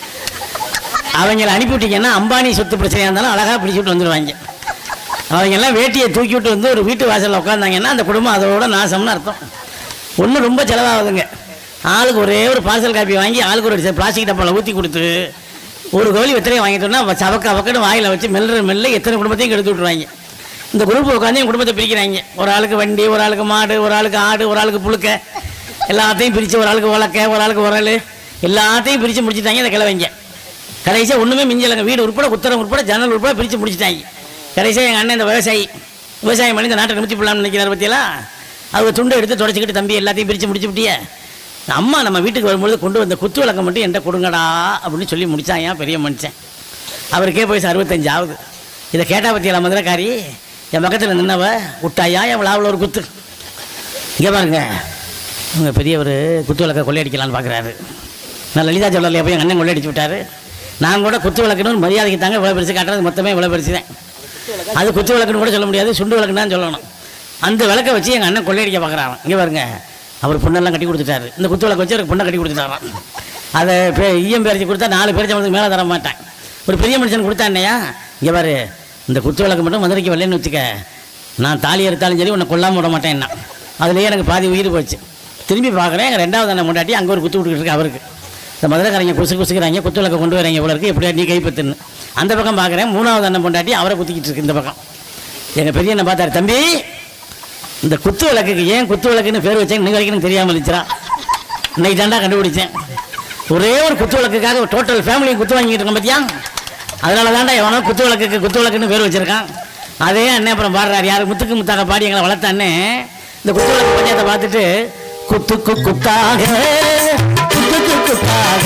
அவங்கள அனுப்பிவிட்டீங்கன்னா அம்பானி சொத்து பிரச்சனையாக இருந்தாலும் அழகாக பிடிச்சி விட்டு வந்துடுவாங்க அவங்க எல்லாம் வேட்டியை தூக்கி விட்டு வந்து ஒரு வீட்டு வாசலில் உட்காந்தாங்கன்னா அந்த குடும்பம் அதோட நாசம்னு அர்த்தம் ஒன்றும் ரொம்ப செலவாகுதுங்க ஆளுக்கு ஒரே ஒரு பார்சல் காப்பி வாங்கி ஆளுக்கு ஒரு பிளாஸ்டிக் டப்பாவில் ஊற்றி கொடுத்து ஒரு கோழி வெத்தலையை வாங்கிட்டோம்னா சவக்க அவக்கன்னு வாயில் வச்சு மெல்ற மெல்ல எத்தனை குடும்பத்தையும் கெடுத்து விட்ருவாங்க இந்த குரூப் உட்காந்து என் குடும்பத்தை பிரிக்கிறாங்க ஒரு ஆளுக்கு வண்டி ஒரு ஆளுக்கு மாடு ஒரு ஆளுக்கு ஆடு ஒரு ஆளுக்கு புழுக்க எல்லாத்தையும் பிரித்து ஒரு ஆளுக்கு உலக்க ஒரு ஆளுக்கு உரல் எல்லாத்தையும் பிரித்து முடிச்சுட்டாங்க இந்த கிழவைங்க கடைசியாக ஒன்றுமே மிஞ்சலைங்க வீடு உட்பட உத்தரம் உட்பட ஜன்னல் உட்பட பிரித்து முடிச்சிட்டாங்க கடைசியாக எங்கள் அண்ணன் இந்த விவசாயி விவசாயம் பண்ணி இந்த நாட்டை நிமித்தி போடலாம்னு நினைக்கிறார் பற்றியெல்லாம் அவங்க துண்டை எடுத்து தொடச்சிக்கிட்டு தம்பி எல்லாத்தையும் பிரித்து முடிச்சு விட்டியே அம்மா நம்ம வீட்டுக்கு வரும்பொழுது கொண்டு வந்த குத்து விளக்கம் மட்டும் என்கிட்ட கொடுங்கடா அப்படின்னு சொல்லி முடிச்சான் ஏன் பெரிய மனுஷன் அவருக்கே வயசு அறுபத்தஞ்சு ஆகுது இதை கேட்டா பற்றியல மதுரைக்காரி என் பக்கத்தில் நின்னவ விட்டாயா எவ்வளோ அவ்வளோ ஒரு குத்து இங்கே பாருங்க உங்கள் பெரியவர் குத்து விளக்க கொள்ளையடிக்கலான்னு பார்க்குறாரு நான் லலிதா ஜுவல்லரில் போய் எங்கள் அண்ணன் கொள்ளையடிச்சு விட்டாரு நான் கூட குத்து விளக்குன்னு ஒரு மரியாதைக்கு தாங்க இவ்வளோ பெருசு காட்டுறது மொத்தமே இவ்வளோ பெருசு தான் அது குத்து விளக்குன்னு கூட சொல்ல முடியாது சுண்டு விளக்குன்னு தான் சொல்லணும் அந்த விளக்கை வச்சு எங்கள் அண்ணன் கொள்ளையடிக்க பார்க்குறாராம் இங்கே பாருங்க அவர் பொண்ணெல்லாம் கட்டி கொடுத்துட்டாரு இந்த குத்து விளக்கு வச்சு அவருக்கு பொண்ணை கட்டி கொடுத்துட்டாராம் அதை பே ஈயம் பேரிச்சு கொடுத்தா நாலு பேர் சம்பளத்துக்கு மேலே தர மாட்டேன் ஒரு பெரிய மனுஷன் கொடுத்தாண்ணையா இங்கே பாரு இந்த குத்து விளக்கு மட்டும் மதுரைக்கு வரலன்னு வச்சுக்க நான் தாலி எடுத்தாலும் சரி உன்னை கொல்லாமல் விட மாட்டேன் என்ன அதுலேயே எனக்கு பாதி உயிர் போச்சு திரும்பி பார்க்குறேன் எங்கள் ரெண்டாவது அண்ணன் முண்டாட்டி அங்கே ஒரு குத்து விட்டுக்கிட்டு இருக்கு அவருக்கு இந்த மதுரைக்காரங்க குசு குசுக்கிறாங்க குத்து விளக்க கொண்டு வராங்க இவ்வளோ இருக்கு எப்படியா நீ கைப்பற்றுன்னு அந்த பக்கம் பார்க்குறேன் மூணாவது அண்ணன் பொண்டாட்டி அவரை குத்திக்கிட்டு இருக்கு இந்த பக்கம் எங்கள் பெரிய அண்ணன் பார்த்தாரு தம்பி இந்த குத்து விளக்குக்கு ஏன் குத்து விளக்குன்னு பேர் வச்சேன் இன்னைக்கு வரைக்கும் எனக்கு தெரியாமல் இருந்துச்சுரா இன்னைக்கு தாண்டா கண்டுபிடிச்சேன் ஒரே ஒரு குத்து விளக்குக்காக டோட்டல் ஃபேமிலியும் குத்து வாங்கிட்டு இருக்கோம் பார்த்தியா அதனால தாண்டா எவனோ குத்து விளக்குக்கு குத்து விளக்குன்னு பேர் வச்சிருக்கான் அதே அண்ணன் அப்புறம் பாடுறாரு யார் முத்துக்கு முத்தாக பாடி எங்களை வளர்த்த அண்ணன் இந்த குத்து விளக்கு பஞ்சாயத்தை பார்த்துட்டு குத்துக்கு குத்தாக குத்துக்கு குத்தாக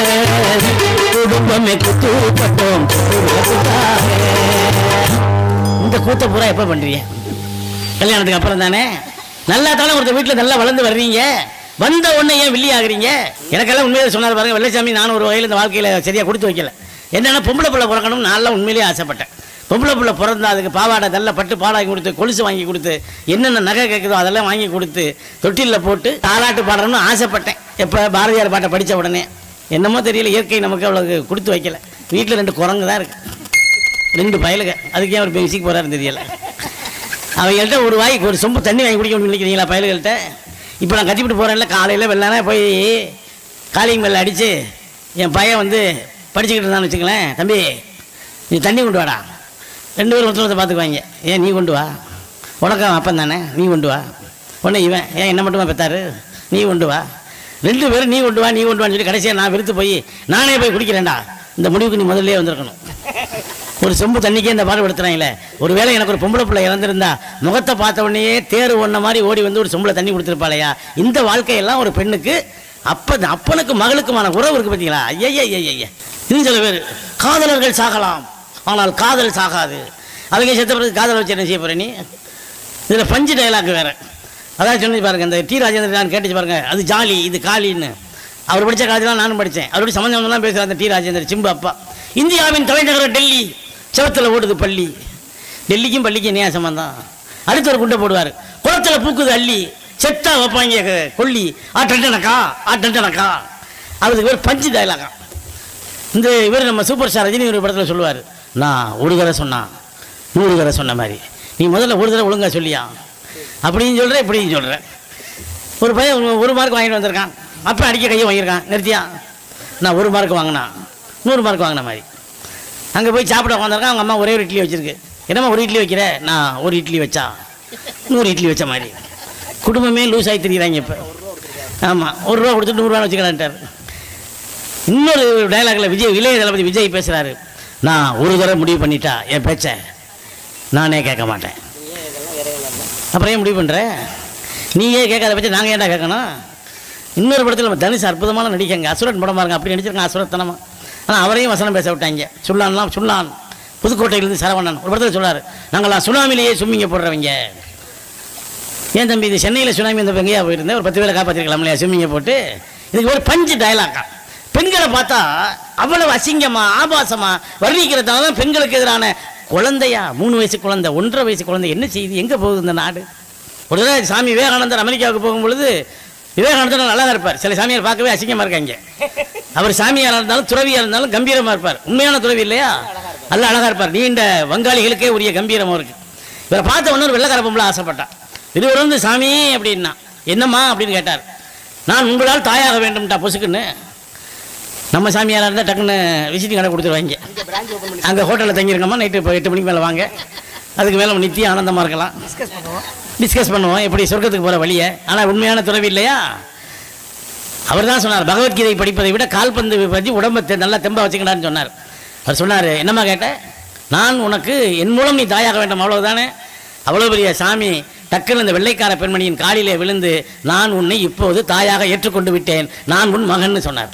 குடும்பமே குத்து பட்டோம் இந்த கூத்த பூரா எப்போ பண்ணுறீங்க கல்யாணத்துக்கு அப்புறம் தானே நல்லா தானே ஒருத்தர் வீட்டில் நல்லா வளர்ந்து வர்றீங்க வந்த உடனே ஏன் வில்லி ஆகுறீங்க எனக்கெல்லாம் உண்மையிலே சொன்னார் பாருங்க வெள்ளச்சாமி நானும் ஒரு வகையில் இந்த வாழ்க்கையில் சரியாக கொடுத்து வைக்கல என்னன்னா பொம்பளை பிள்ளை பிறக்கணும் நான்லாம் உண்மையிலேயே ஆசைப்பட்டேன் பொம்பளை பிள்ளை பிறந்தா அதுக்கு பாவாடை நல்ல பட்டு பாடாக்கி கொடுத்து கொலுசு வாங்கி கொடுத்து என்னென்ன நகை கேட்குதோ அதெல்லாம் வாங்கி கொடுத்து தொட்டிலில் போட்டு தாலாட்டு பாடணும்னு ஆசைப்பட்டேன் எப்போ பாரதியார் பாட்டை படித்த உடனே என்னமோ தெரியல இயற்கை நமக்கு அவ்வளோ கொடுத்து வைக்கல வீட்டில் ரெண்டு குரங்கு தான் இருக்கு ரெண்டு பயலுக அதுக்கு ஏன் ஒரு மியூசிக் போகிறாருன்னு தெரியல அவங்கள்ட்ட ஒரு வாய்க்கு ஒரு சொம்பு தண்ணி வாங்கி குடிக்கணும்னு நினைக்கிறீங்களா பயலுகள்கிட்ட இப்போ நான் கத்திவிட்டு போகிறேன்ல காலையில் வெள்ளானே போய் காலிங் மேலே அடித்து என் பையன் வந்து படிச்சுக்கிட்டு இருந்தான்னு வச்சுங்களேன் தம்பி நீ தண்ணி கொண்டு வாடா ரெண்டு பேரும் ஒருத்தர் ஒருத்தர் பார்த்துக்குவாங்க ஏன் நீ கொண்டு வா உனக்கு அவன் அப்பன் தானே நீ கொண்டு வா உடனே இவன் ஏன் என்ன மட்டுமா பெத்தாரு நீ கொண்டு வா ரெண்டு பேரும் நீ கொண்டு வா நீ கொண்டு வான்னு சொல்லி கடைசியாக நான் வெறுத்து போய் நானே போய் குடிக்கிறேன்டா இந்த முடிவுக்கு நீ முதல்ல வந்திருக்கணும் ஒரு சொம்பு தண்ணிக்கே இந்த பாடுபடுத்துறாங்களே ஒருவேளை எனக்கு ஒரு பொம்பளை பிள்ளை இறந்திருந்தா முகத்தை பார்த்த உடனே தேர் ஒன்ன மாதிரி ஓடி வந்து ஒரு சொம்புல தண்ணி கொடுத்துருப்பாளையா இந்த வாழ்க்கையெல்லாம் ஒரு பெண்ணுக்கு அப்ப அப்பனுக்கு மகளுக்குமான உறவு இருக்கு பார்த்தீங்களா ஐயா ஐயா இன்னும் சில பேர் காதலர்கள் சாகலாம் ஆனால் காதல் சாகாது அவங்க செத்த பிறகு காதல் வச்சு என்ன செய்ய போற நீ இதில் பஞ்சு டைலாக் வேற அதான் சொல்லி பாருங்க இந்த டி ராஜேந்திரன் நான் கேட்டுச்சு பாருங்க அது ஜாலி இது காலின்னு அவர் படித்த காலத்தில் நானும் படித்தேன் அவருடைய சம்மந்தம் பேசுகிற அந்த டி ராஜேந்திரன் சிம்பு அப்பா இந்தியாவின் தலைநகரம் டெல்லி செவத்தில் ஓடுது பள்ளி டெல்லிக்கும் பள்ளிக்கும் என்ன சம்பந்தம் அடுத்து ஒரு குண்டை போடுவார் குளத்தில் பூக்குது அள்ளி செத்தா வைப்பாங்க க- கொல்லி ஆ டண்டனக்கா ஆ டண்டனக்கா அதுக்கு பேர் பஞ்சு டைலாக்கா இந்த இவர் நம்ம சூப்பர் ஸ்டார் ரஜினி ஒரு படத்தில் சொல்லுவார் நான் ஒரு தடவை சொன்னான் நூறு தடவை சொன்ன மாதிரி நீ முதல்ல ஒரு தடவை ஒழுங்கா சொல்லியா அப்படின்னு சொல்கிற இப்படின்னு சொல்கிற ஒரு பையன் ஒரு- ஒரு மார்க் வாங்கிட்டு வந்திருக்கான் அப்போ அடிக்க கையை வாங்கியிருக்கான் நிறுத்தியா நான் ஒரு மார்க் வாங்கினா நூறு மார்க் வாங்கின மாதிரி அங்கே போய் சாப்பிட உட்காந்துருக்கான் அவங்க அம்மா ஒரே ஒரு இட்லி வச்சிருக்கு என்னம்மா ஒரு இட்லி வைக்கிற நான் ஒரு இட்லி வச்சா நூறு இட்லி வச்ச மாதிரி குடும்பமே லூஸ் ஆகி திரிகிறாங்க இப்போ ஆமாம் ஒரு ரூபா கொடுத்து நூறுரூவா வச்சுக்கலான்ட்டார் இன்னொரு டைலாக்ல விஜய் இளைய தளபதி விஜய் பேசுகிறாரு நான் ஒரு தடவை முடிவு பண்ணிட்டா என் பேச்சை நானே கேட்க மாட்டேன் அப்புறம் ஏன் முடிவு பண்ணுற நீயே கேட்காத பற்றி நாங்கள் ஏன்டா கேட்கணும் இன்னொரு படத்தில் நம்ம தனுஷ் அற்புதமான நடிக்கங்க அசுரன் படம் பாருங்க அப்படி நடிச்சிருக்காங்க அசுரத்தனமா ஆனால் அவரையும் வசனம் பேச விட்டாங்க சுல்லான்லாம் சுல்லான் புதுக்கோட்டையிலிருந்து சரவணன் ஒரு படத்தில் சொல்றாரு நாங்களாம் சுனாமிலேயே சும்மிங்க போடுறவங்க ஏன் தம்பி இது சென்னையில் சுனாமி இந்த எங்கேயா போயிருந்தேன் ஒரு பத்து பேரை காப்பாற்றிருக்கலாம் இல்லையா ஸ்விம்மிங்கை போட்டு இதுக்கு ஒரு பஞ்சு டயலாக்கா பெண்களை பார்த்தா அவ்வளவு அசிங்கமா ஆபாசமா வர்ணிக்கிறதால தான் பெண்களுக்கு எதிரான குழந்தையா மூணு வயசு குழந்தை ஒன்றரை வயசு குழந்தை என்ன செய்யுது எங்கே போகுது இந்த நாடு ஒரு தடவை சாமி விவேகானந்தர் அமெரிக்காவுக்கு போகும்பொழுது விவேகானந்தர் நல்லா இருப்பார் சில சாமியார் பார்க்கவே அசிங்கமாக இருக்காங்க அவர் சாமியாராக இருந்தாலும் துறவியாக இருந்தாலும் கம்பீரமாக இருப்பார் உண்மையான துறவி இல்லையா நல்லா அழகாக இருப்பார் நீண்ட வங்காளிகளுக்கே உரிய கம்பீரமும் இருக்கு இவரை பார்த்த உடனே ஒரு வெள்ளக்கார பொம்பளை ஆசைப்பட்டான் இருவர் வந்து சாமி அப்படின்னா என்னம்மா அப்படின்னு கேட்டார் நான் உங்களால் தாயாக வேண்டும்டா பொசுக்குன்னு நம்ம சாமியாராக இருந்தால் டக்குன்னு விசிட்டிங் கடை கொடுத்துருவாங்க அங்கே ஹோட்டலில் தங்கியிருக்கோமா நைட்டு இப்போ எட்டு மணிக்கு மேலே வாங்க அதுக்கு மேலே நித்தியம் ஆனந்தமாக இருக்கலாம் டிஸ்கஸ் பண்ணுவோம் எப்படி சொர்க்கத்துக்கு போகிற வழியை ஆனால் உண்மையான துறவி இல்லையா அவர் தான் சொன்னார் பகவத்கீதை படிப்பதை விட கால்பந்து பற்றி உடம்பை தெ- நல்லா தெம்பா வச்சுக்கடான்னு சொன்னார் அவர் சொன்னார் என்னம்மா கேட்டேன் நான் உனக்கு என் மூலம் நீ தாயாக வேண்டும் அவ்வளவுதானே அவ்வளோ பெரிய சாமி டக்குன்னு இந்த வெள்ளைக்கார பெண்மணியின் காலிலே விழுந்து நான் உன்னை இப்போது தாயாக ஏற்றுக்கொண்டு விட்டேன் நான் உன் மகன்னு சொன்னார்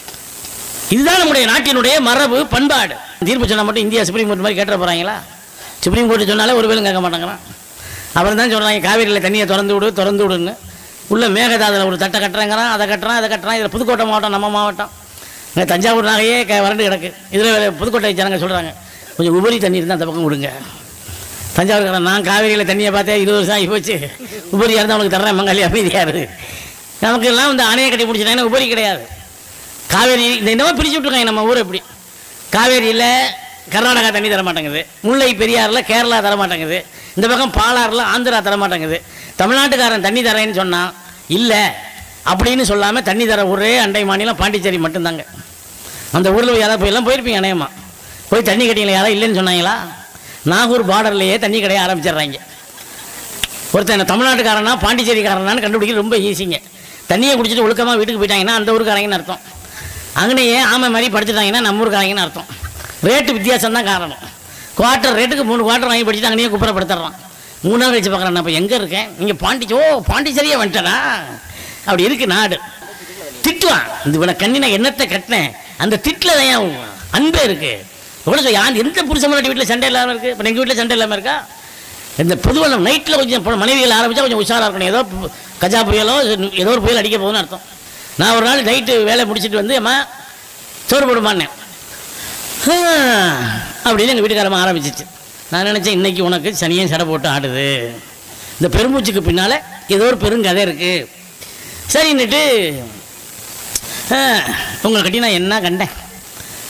இதுதான் நம்முடைய நாட்டினுடைய மரபு பண்பாடு தீர்ப்பு சொன்னா மட்டும் இந்தியா சுப்ரீம் கோர்ட் மாதிரி கேட்டுற போறாங்களா சுப்ரீம் கோர்ட் சொன்னாலே ஒரு வேலும் கேட்க மாட்டாங்களாம் அவர் தான் சொல்றாங்க காவிரியில் தண்ணியை திறந்து விடு திறந்து விடுன்னு உள்ள மேகதாதுல ஒரு தட்டை கட்டுறாங்கிறான் அதை கட்டுறான் அதை கட்டுறான் இதில் புதுக்கோட்டை மாவட்டம் நம்ம மாவட்டம் இங்கே தஞ்சாவூர் நகையே க வறண்டு கிடக்கு இதில் புதுக்கோட்டை ஜனங்க சொல்கிறாங்க கொஞ்சம் உபரி தண்ணி இருந்தால் அந்த பக்கம் விடுங்க தஞ்சாவூர்காரன் நான் காவிரியில் தண்ணியை பார்த்தேன் இருபது வருஷம் ஆகி போச்சு உபரியாக இருந்தால் உனக்கு தர்றேன் மங்காளி அமைதியாக இரு நமக்கு எல்லாம் இந்த அணையை கட்டி முடிச்சிட்டாங்கன்னா உபரி கிடையாது காவேரி இந்த என்னமோ பிரிச்சு விட்ருக்காங்க நம்ம ஊர் எப்படி காவேரியில் கர்நாடகா தண்ணி தர மாட்டேங்குது முல்லை பெரியாறில் கேரளா தர மாட்டேங்குது இந்த பக்கம் பாலாறில் ஆந்திரா தர மாட்டேங்குது தமிழ்நாட்டுக்காரன் தண்ணி தரேன்னு சொன்னான் இல்லை அப்படின்னு சொல்லாமல் தண்ணி தர ஒரே அண்டை மாநிலம் பாண்டிச்சேரி மட்டும்தாங்க அந்த ஊரில் யாராவது போய் எல்லாம் போயிருப்பீங்க அநேகமா போய் தண்ணி கட்டிங்களா யாராவது இல்லைன்னு சொன்னாங்களா நாகூர் பார்டர்லேயே தண்ணி கடைய ஆரம்பிச்சிடுறாங்க ஒருத்தன் என்ன தமிழ்நாட்டுக்காரனா பாண்டிச்சேரிக்காரனான்னு கண்டுபிடிக்கிறது ரொம்ப ஈஸிங்க தண்ணியை குடிச்சிட்டு ஒழுக்கமாக வீட்டுக்கு போயிட்டாங்கன்னா அந்த ஊருக்காரங்கன்னு அர்த்தம் அங்கனையே ஆமை மாதிரி படிச்சுட்டாங்கன்னா நம்ம ஊருக்காரங்கன்னு அர்த்தம் ரேட்டு வித்தியாசம் தான் காரணம் குவார்ட்டர் ரேட்டுக்கு மூணு குவார்ட்டர் வாங்கி படிச்சுட்டு அங்கேயே குப்புறப்படுத்துறான் மூணாவது வச்சு பார்க்குறேன் நான் இப்போ எங்கே இருக்கேன் நீங்கள் பாண்டிச்சோ பாண்டிச்சேரியே வந்துட்டேனா அப்படி இருக்கு நாடு திட்டுவான் இந்த இவனை கண்ணி நான் என்னத்தை கட்டினேன் அந்த திட்டில் தான் என் அன்பே இருக்கு எவ்வளோ சொல் யார் எந்த புருஷ முன்னாடி வீட்டில் சண்டை இல்லாமல் இருக்கு இப்போ எங்கள் வீட்டில் சண்டை இல்லாமல் இருக்கா இந்த பொதுவாக நைட்டில் கொஞ்சம் பொ- மனைவிகள் ஆரம்பித்தா கொஞ்சம் உஷாராக இருக்கணும் ஏதோ பு- கஜா புயலோ ஏதோ ஒரு புயல் அடிக்க போகுதுன்னு அர்த்தம் நான் ஒரு நாள் நைட்டு வேலை முடிச்சிட்டு வந்து அம்மா சோறு போடுமான்னேன் "ஆ" அப்படின்னு எங்கள் வீட்டுக்காரமா ஆரம்பிச்சிச்சு நான் நினச்சேன் இன்னைக்கு உனக்கு சனியன் சடை போட்டு ஆடுது இந்த பெருமூச்சுக்கு பின்னால் ஏதோ ஒரு பெருங்கதை இருக்குது சரின்னுட்டு "ஆ, உங்களை கட்டி நான் என்ன கண்டேன்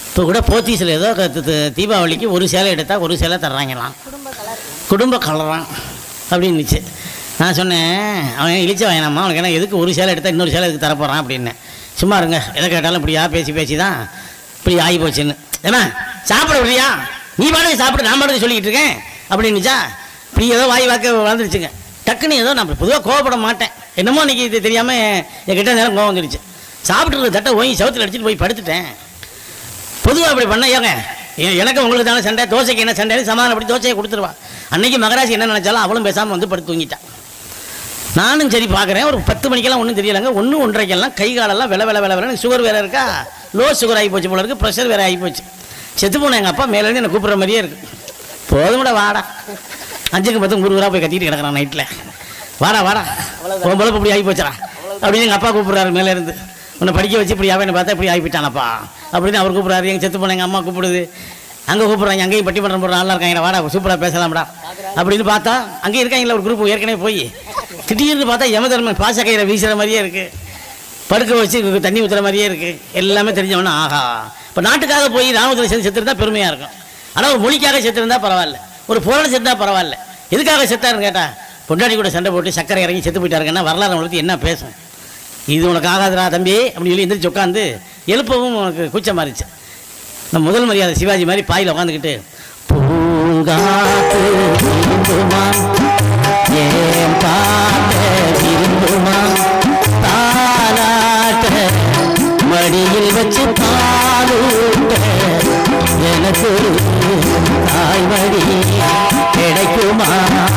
இப்போ கூட போத்தீஸில் ஏதோ க- தி- தி- தீபாவளிக்கு ஒரு சேலை எடுத்தால் ஒரு சேலை தர்றாங்களாம் குடும்ப கலரான் அப்படின்னுச்சு நான் சொன்னேன் அவன் இழிச்ச வேணாமா அவனுக்கு என்ன எதுக்கு ஒரு சேலை எடுத்தால் இன்னொரு சேலை எதுக்கு தரப்போகிறான் அப்படின்னேன் சும்மா இருங்க எதை கேட்டாலும் இப்படியா பேசி பேசி தான் இப்படி ஆகி போச்சுன்னு ஏமா சாப்பிட விடுறியா நீ பாட்டுக்கு சாப்பிடு நான் பாட்டுக்கு சொல்லிக்கிட்டு இருக்கேன் அப்படின்னுச்சா இப்படி ஏதோ வாய் வாக்க வளர்ந்துருச்சுங்க டக்குன்னு ஏதோ நான் பொதுவாக கோவப்பட மாட்டேன் என்னமோ இன்னைக்கு இது தெரியாமல் என்கிட்ட நேரம் கோவம் வந்துருச்சு சாப்பிட்டு இருக்க தட்டை ஓய் சவுத்தில் அடிச்சுட்டு போய் படுத்துட்டேன் பொதுவாக அப்படி பண்ண ஏங்க எ- எனக்கு உங்களுக்கு தானே சண்டை தோசைக்கு என்ன சண்டை சமாதானப்படி தோசையை கொடுத்துருவா அன்னைக்கு மகராசி என்ன நினைச்சாலும் அவளும் பேசாமல் வந்து படுத்து தூங்கிட்டான் நானும் சரி பார்க்குறேன் ஒரு பத்து மணிக்கெல்லாம் ஒன்றும் தெரியலங்க ஒன்று ஒன்றரைக்கெல்லாம் கை காலெல்லாம் வில வில வில வில சுகர் வேற இருக்கா லோ சுகர் ஆகி போச்சு போல இருக்கு ப்ரெஷர் வேற ஆகி போச்சு செத்து போன எங்கள் அப்பா மேலேருந்து என்னை கூப்பிட்ற மாதிரியே இருக்கு போதும்டா வாடா அஞ்சுக்கு பத்து ஊர் ஊரா போய் கத்திட்டு கிடக்குறான் நைட்டில் வாடா வாடா உன் பொழப்பு இப்படி ஆகி போச்சுடா அப்படின்னு எங்கள் அப்பா கூப்பிட்றாரு மேலே இருந்து உன்னை படிக்க வச்சு இப்படி ஆவேன்னு பார்த்தா இப்படி ஆகி போயிட்டானப்பா அப்படின்னு அவர் கூப்பிட்றாரு எங்கள் செத்து போன எங்கள் அம்மா கூப்பிடுது அங்கே கூப்பிட்றாங்க அங்கேயும் பட்டி பண்ணுற போகிற நல்லா இருக்காங்க வாடா சூப்பராக பேசலாம்டா அப்படின்னு பார்த்தா அங்கே இருக்காங்களா ஒரு குரூப் ஏற்கனவே போய் திடீர்னு பார்த்தா யமதர்மன் பாச கயிறை வீசுகிற மாதிரியே இருக்குது படுக்க வச்சு தண்ணி ஊற்றுற மாதிரியே இருக்குது எல்லாமே தெரிஞ்சவொன்னே ஆஹா இப்போ நாட்டுக்காக போய் ராமத்தில் சேர்ந்து செத்துருந்தா பெருமையாக இருக்கும் ஆனால் ஒரு மொழிக்காக செத்துருந்தா பரவாயில்ல ஒரு போராட செத்தா பரவாயில்ல எதுக்காக செத்தாருன்னு கேட்டா பொண்டாட்டி கூட சண்டை போட்டு சக்கரை இறங்கி செத்து போயிட்டாருங்கன்னா வரலாறு நம்மளுக்கு என்ன பேசும் இது உனக்கு ஆகாதுடா தம்பி அப்படின்னு சொல்லி எந்திரிச்சு உட்காந்து எழுப்பவும் உனக்கு கூச்சமாக இருந்துச்சு நம்ம முதல் மரியாதை சிவாஜி மாதிரி பாயில் உட்காந்துக்கிட்டு பூங்காத்து விரும்புமா ஏன் பாட்ட விரும்புமா தாலாட்ட மடியில் வச்சு பாலூட்ட எனக்கு ஒரு தாய்மடி கிடைக்குமா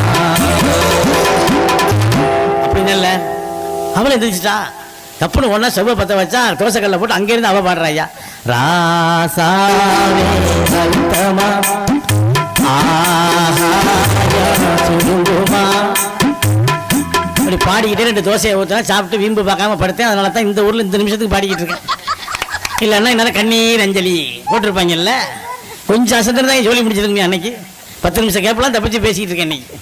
அப்படின்னு இல்லை அவளை எந்திரிச்சிட்டா தப்புன்னு ஒன்றா செவ்வ பற்ற வச்சா தோசைக்கல்ல போட்டு அங்கேருந்து அவ பாடுறா ஐயா ராசாவே ரத்தமா ஆகாயம் சுருங்குமா அப்படி பாடிக்கிட்டே ரெண்டு தோசையை ஊற்றினா சாப்பிட்டு வீம்பு பார்க்காம படுத்தேன் அதனால தான் இந்த ஊரில் இந்த நிமிஷத்துக்கு பாடிக்கிட்டு இருக்கேன் இல்லைன்னா என்னால் கண்ணீர் அஞ்சலி போட்டிருப்பாங்கல்ல கொஞ்சம் அசந்திரம் தான் ஜோலி முடிச்சிருக்கீங்க அன்னைக்கு பத்து நிமிஷம் கேப்பெல்லாம் தப்பிச்சு பேசிக்கிட்டு இருக்கேன் இன்னைக்கு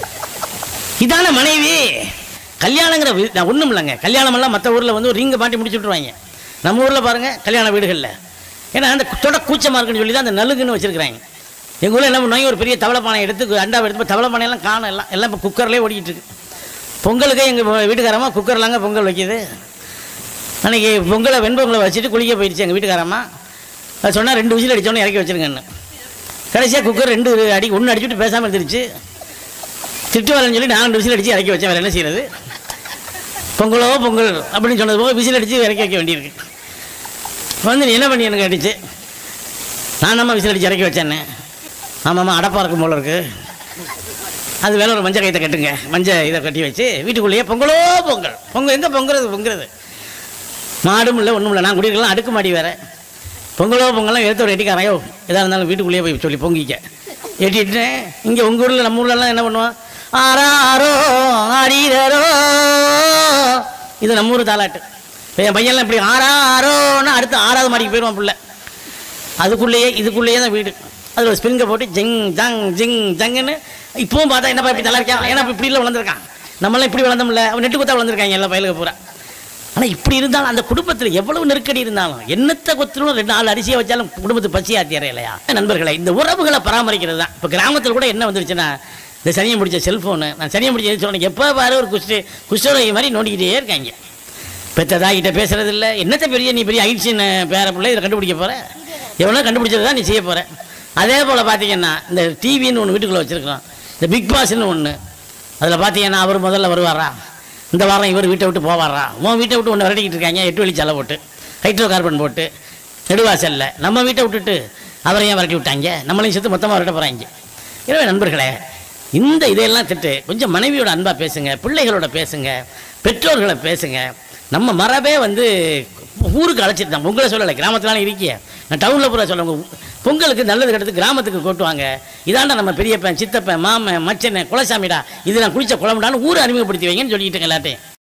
இதான மனைவி கல்யாணங்கிற வி- நான் ஒன்றும் இல்லைங்க கல்யாணம் எல்லாம் மற்ற ஊரில் வந்து ஒரு ரிங்க மாட்டி முடிச்சு விட்ருவாங்க நம்ம ஊரில் பாருங்கள் கல்யாண வீடுகளில் ஏன்னா அந்த தொட கூச்சமாக இருக்குன்னு சொல்லி தான் அந்த நலுகுன்னு வச்சுருக்கிறாங்க எங்கள் ஊரில் என்ன பண்ணுவாங்க ஒரு பெரிய தவளை பானை எடுத்து அண்டாவை எடுத்து இப்ப தவளை பானையெல்லாம் காணும் எல்லாம் எல்லாம் இப்போ குக்கர்லேயே ஓடிக்கிட்டு இருக்கு பொங்கலுக்கு எங்கள் வீட்டுக்காரம்மா குக்கர்லாங்க பொங்கல் வைக்கிது அன்னைக்கு பொங்கலை வெண்பொங்கலை வச்சுட்டு குளிக்க போயிடுச்சு எங்கள் வீட்டுக்காரம்மா அது சொன்னால் ரெண்டு விசில் அடித்தோன்னே இறக்கி வச்சிருங்கன்னு கடைசியாக குக்கர் ரெண்டு அடி ஒன்று அடிச்சுட்டு பேசாமல் இருந்துருச்சு திட்டு வரலன்னு சொல்லி நான் ரெண்டு விசில் அடித்து இறக்கி வச்சேன் வேறு என்ன செய்யறது பொங்கலோ பொங்கல் அப்படின்னு சொன்னது போக விசில் அடித்து இறக்கி வைக்க வேண்டியிருக்கு வந்து நீ என்ன பண்ணி எனக்கு அடிச்சு நான் நம்ம விசில் அடித்து இறக்கி வச்சேன்னே ஆமாம்மா அடப்பா இருக்கும் போல இருக்கு அது வேலை ஒரு மஞ்சள் கைத்தை கட்டுங்க மஞ்சள் இதை கட்டி வச்சு வீட்டுக்குள்ளேயே பொங்கலோ பொங்கல் பொங்கல் எங்கே பொங்குறது பொங்குறது மாடும் இல்லை ஒன்றும் இல்லை நான் குடியிருக்கலாம் அடுக்கு மாடி வேற பொங்கலோ பொங்கலாம் எடுத்து ஒரு எட்டிக்காரையோ எதாக இருந்தாலும் வீட்டுக்குள்ளேயே போய் சொல்லி பொங்கிக்க எட்டிட்டேன் இங்கே உங்கள் ஊரில் நம்ம ஊர்லலாம் என்ன பண்ணுவோம் ஆறாரோ ஆடிரோ இது நம்ம ஊர் தாலாட்டு இப்போ என் பையன்லாம் இப்படி ஆறாரோன்னா அடுத்து ஆறாவது மாடிக்கு போயிடுவான் பிள்ளை அதுக்குள்ளேயே இதுக்குள்ளேயே தான் வீடு அதில் ஒரு ஸ்பிரிங்கை போட்டு ஜிங் ஜங் ஜிங் ஜங்குன்னு இப்பவும் பார்த்தா என்னப்பா இப்படி நல்லா இருக்கான் ஏன்னா இப்ப இப்படி இல்லை வளர்ந்துருக்கான் நம்மளாம் இப்படி வளர்ந்தோம்ல அவன் நெட்டு குத்தா வளர்ந்துருக்காங்க எல்லா பயலுக்கு பூரா ஆனால் இப்படி இருந்தாலும் அந்த குடும்பத்தில் எவ்வளவு நெருக்கடி இருந்தாலும் என்னத்தை கொத்திலும் ரெண்டு நாலு அரிசியை வச்சாலும் குடும்பத்து பசி ஆத்தியற இல்லையா நண்பர்களே இந்த உறவுகளை பராமரிக்கிறது தான் இப்போ கிராமத்தில் கூட என்ன வந்துருச்சுன்னா இந்த சனியை முடிச்ச செல்ஃபோனு நான் சனியை முடிச்ச சொன்னேன் எப்போ பாரு ஒரு குஷ்டு குஷ்டரோகி மாதிரி நோண்டிக்கிட்டே இருக்காங்க பெத்த தாய்கிட்ட பேசுறது இல்லை என்னத்த பெரிய நீ பெரிய ஐட்சின்னு பேர பிள்ளை இதை கண்டுபிடிக்க போற எவ்வளோ கண்டுபிடிச்சது தான் நீ செய்ய போற அதே போல் பார்த்தீங்கன்னா இந்த டிவின்னு ஒன்று வீட்டுக்குள்ளே வச்சுருக்கிறோம் இந்த பிக் பாஸ்ன்னு ஒன்று அதில் பார்த்தீங்கன்னா அவர் முதல்ல வருவாரா இந்த வாரம் இவர் வீட்டை விட்டு போவாரா உன் வீட்டை விட்டு ஒன்று விரட்டிக்கிட்டு இருக்காங்க எட்டு வழி செலை போட்டு ஹைட்ரோ கார்பன் போட்டு நெடுவாசல்ல நம்ம வீட்டை விட்டுட்டு அவரை ஏன் விரட்டி விட்டாங்க நம்மளையும் சேர்த்து மொத்தமாக விரட்ட போகிறாங்க எனவே நண்பர்களே இந்த இதையெல்லாம் திட்டு கொஞ்சம் மனைவியோட அன்பாக பேசுங்க பிள்ளைகளோட பேசுங்க பெற்றோர்களை பேசுங்க நம்ம மரபே வந்து ஊருக்கு அழைச்சிட்டு தான் உங்களை சொல்லலை கிராமத்துலாம் இருக்கிய நான் டவுனில் பூரா சொல்லுவாங்க பொங்கலுக்கு நல்லது கெட்டது கிராமத்துக்கு கொட்டுவாங்க இதாண்டா நம்ம பெரியப்பன் சித்தப்பன் மாமன் மச்சனை குலசாமிடா இது நான் குளிச்ச குழம்புடான்னு ஊரை அறிமுகப்படுத்தி வைங்கன்னு சொல்லிக்கிட்டு எல்லாத்தையும்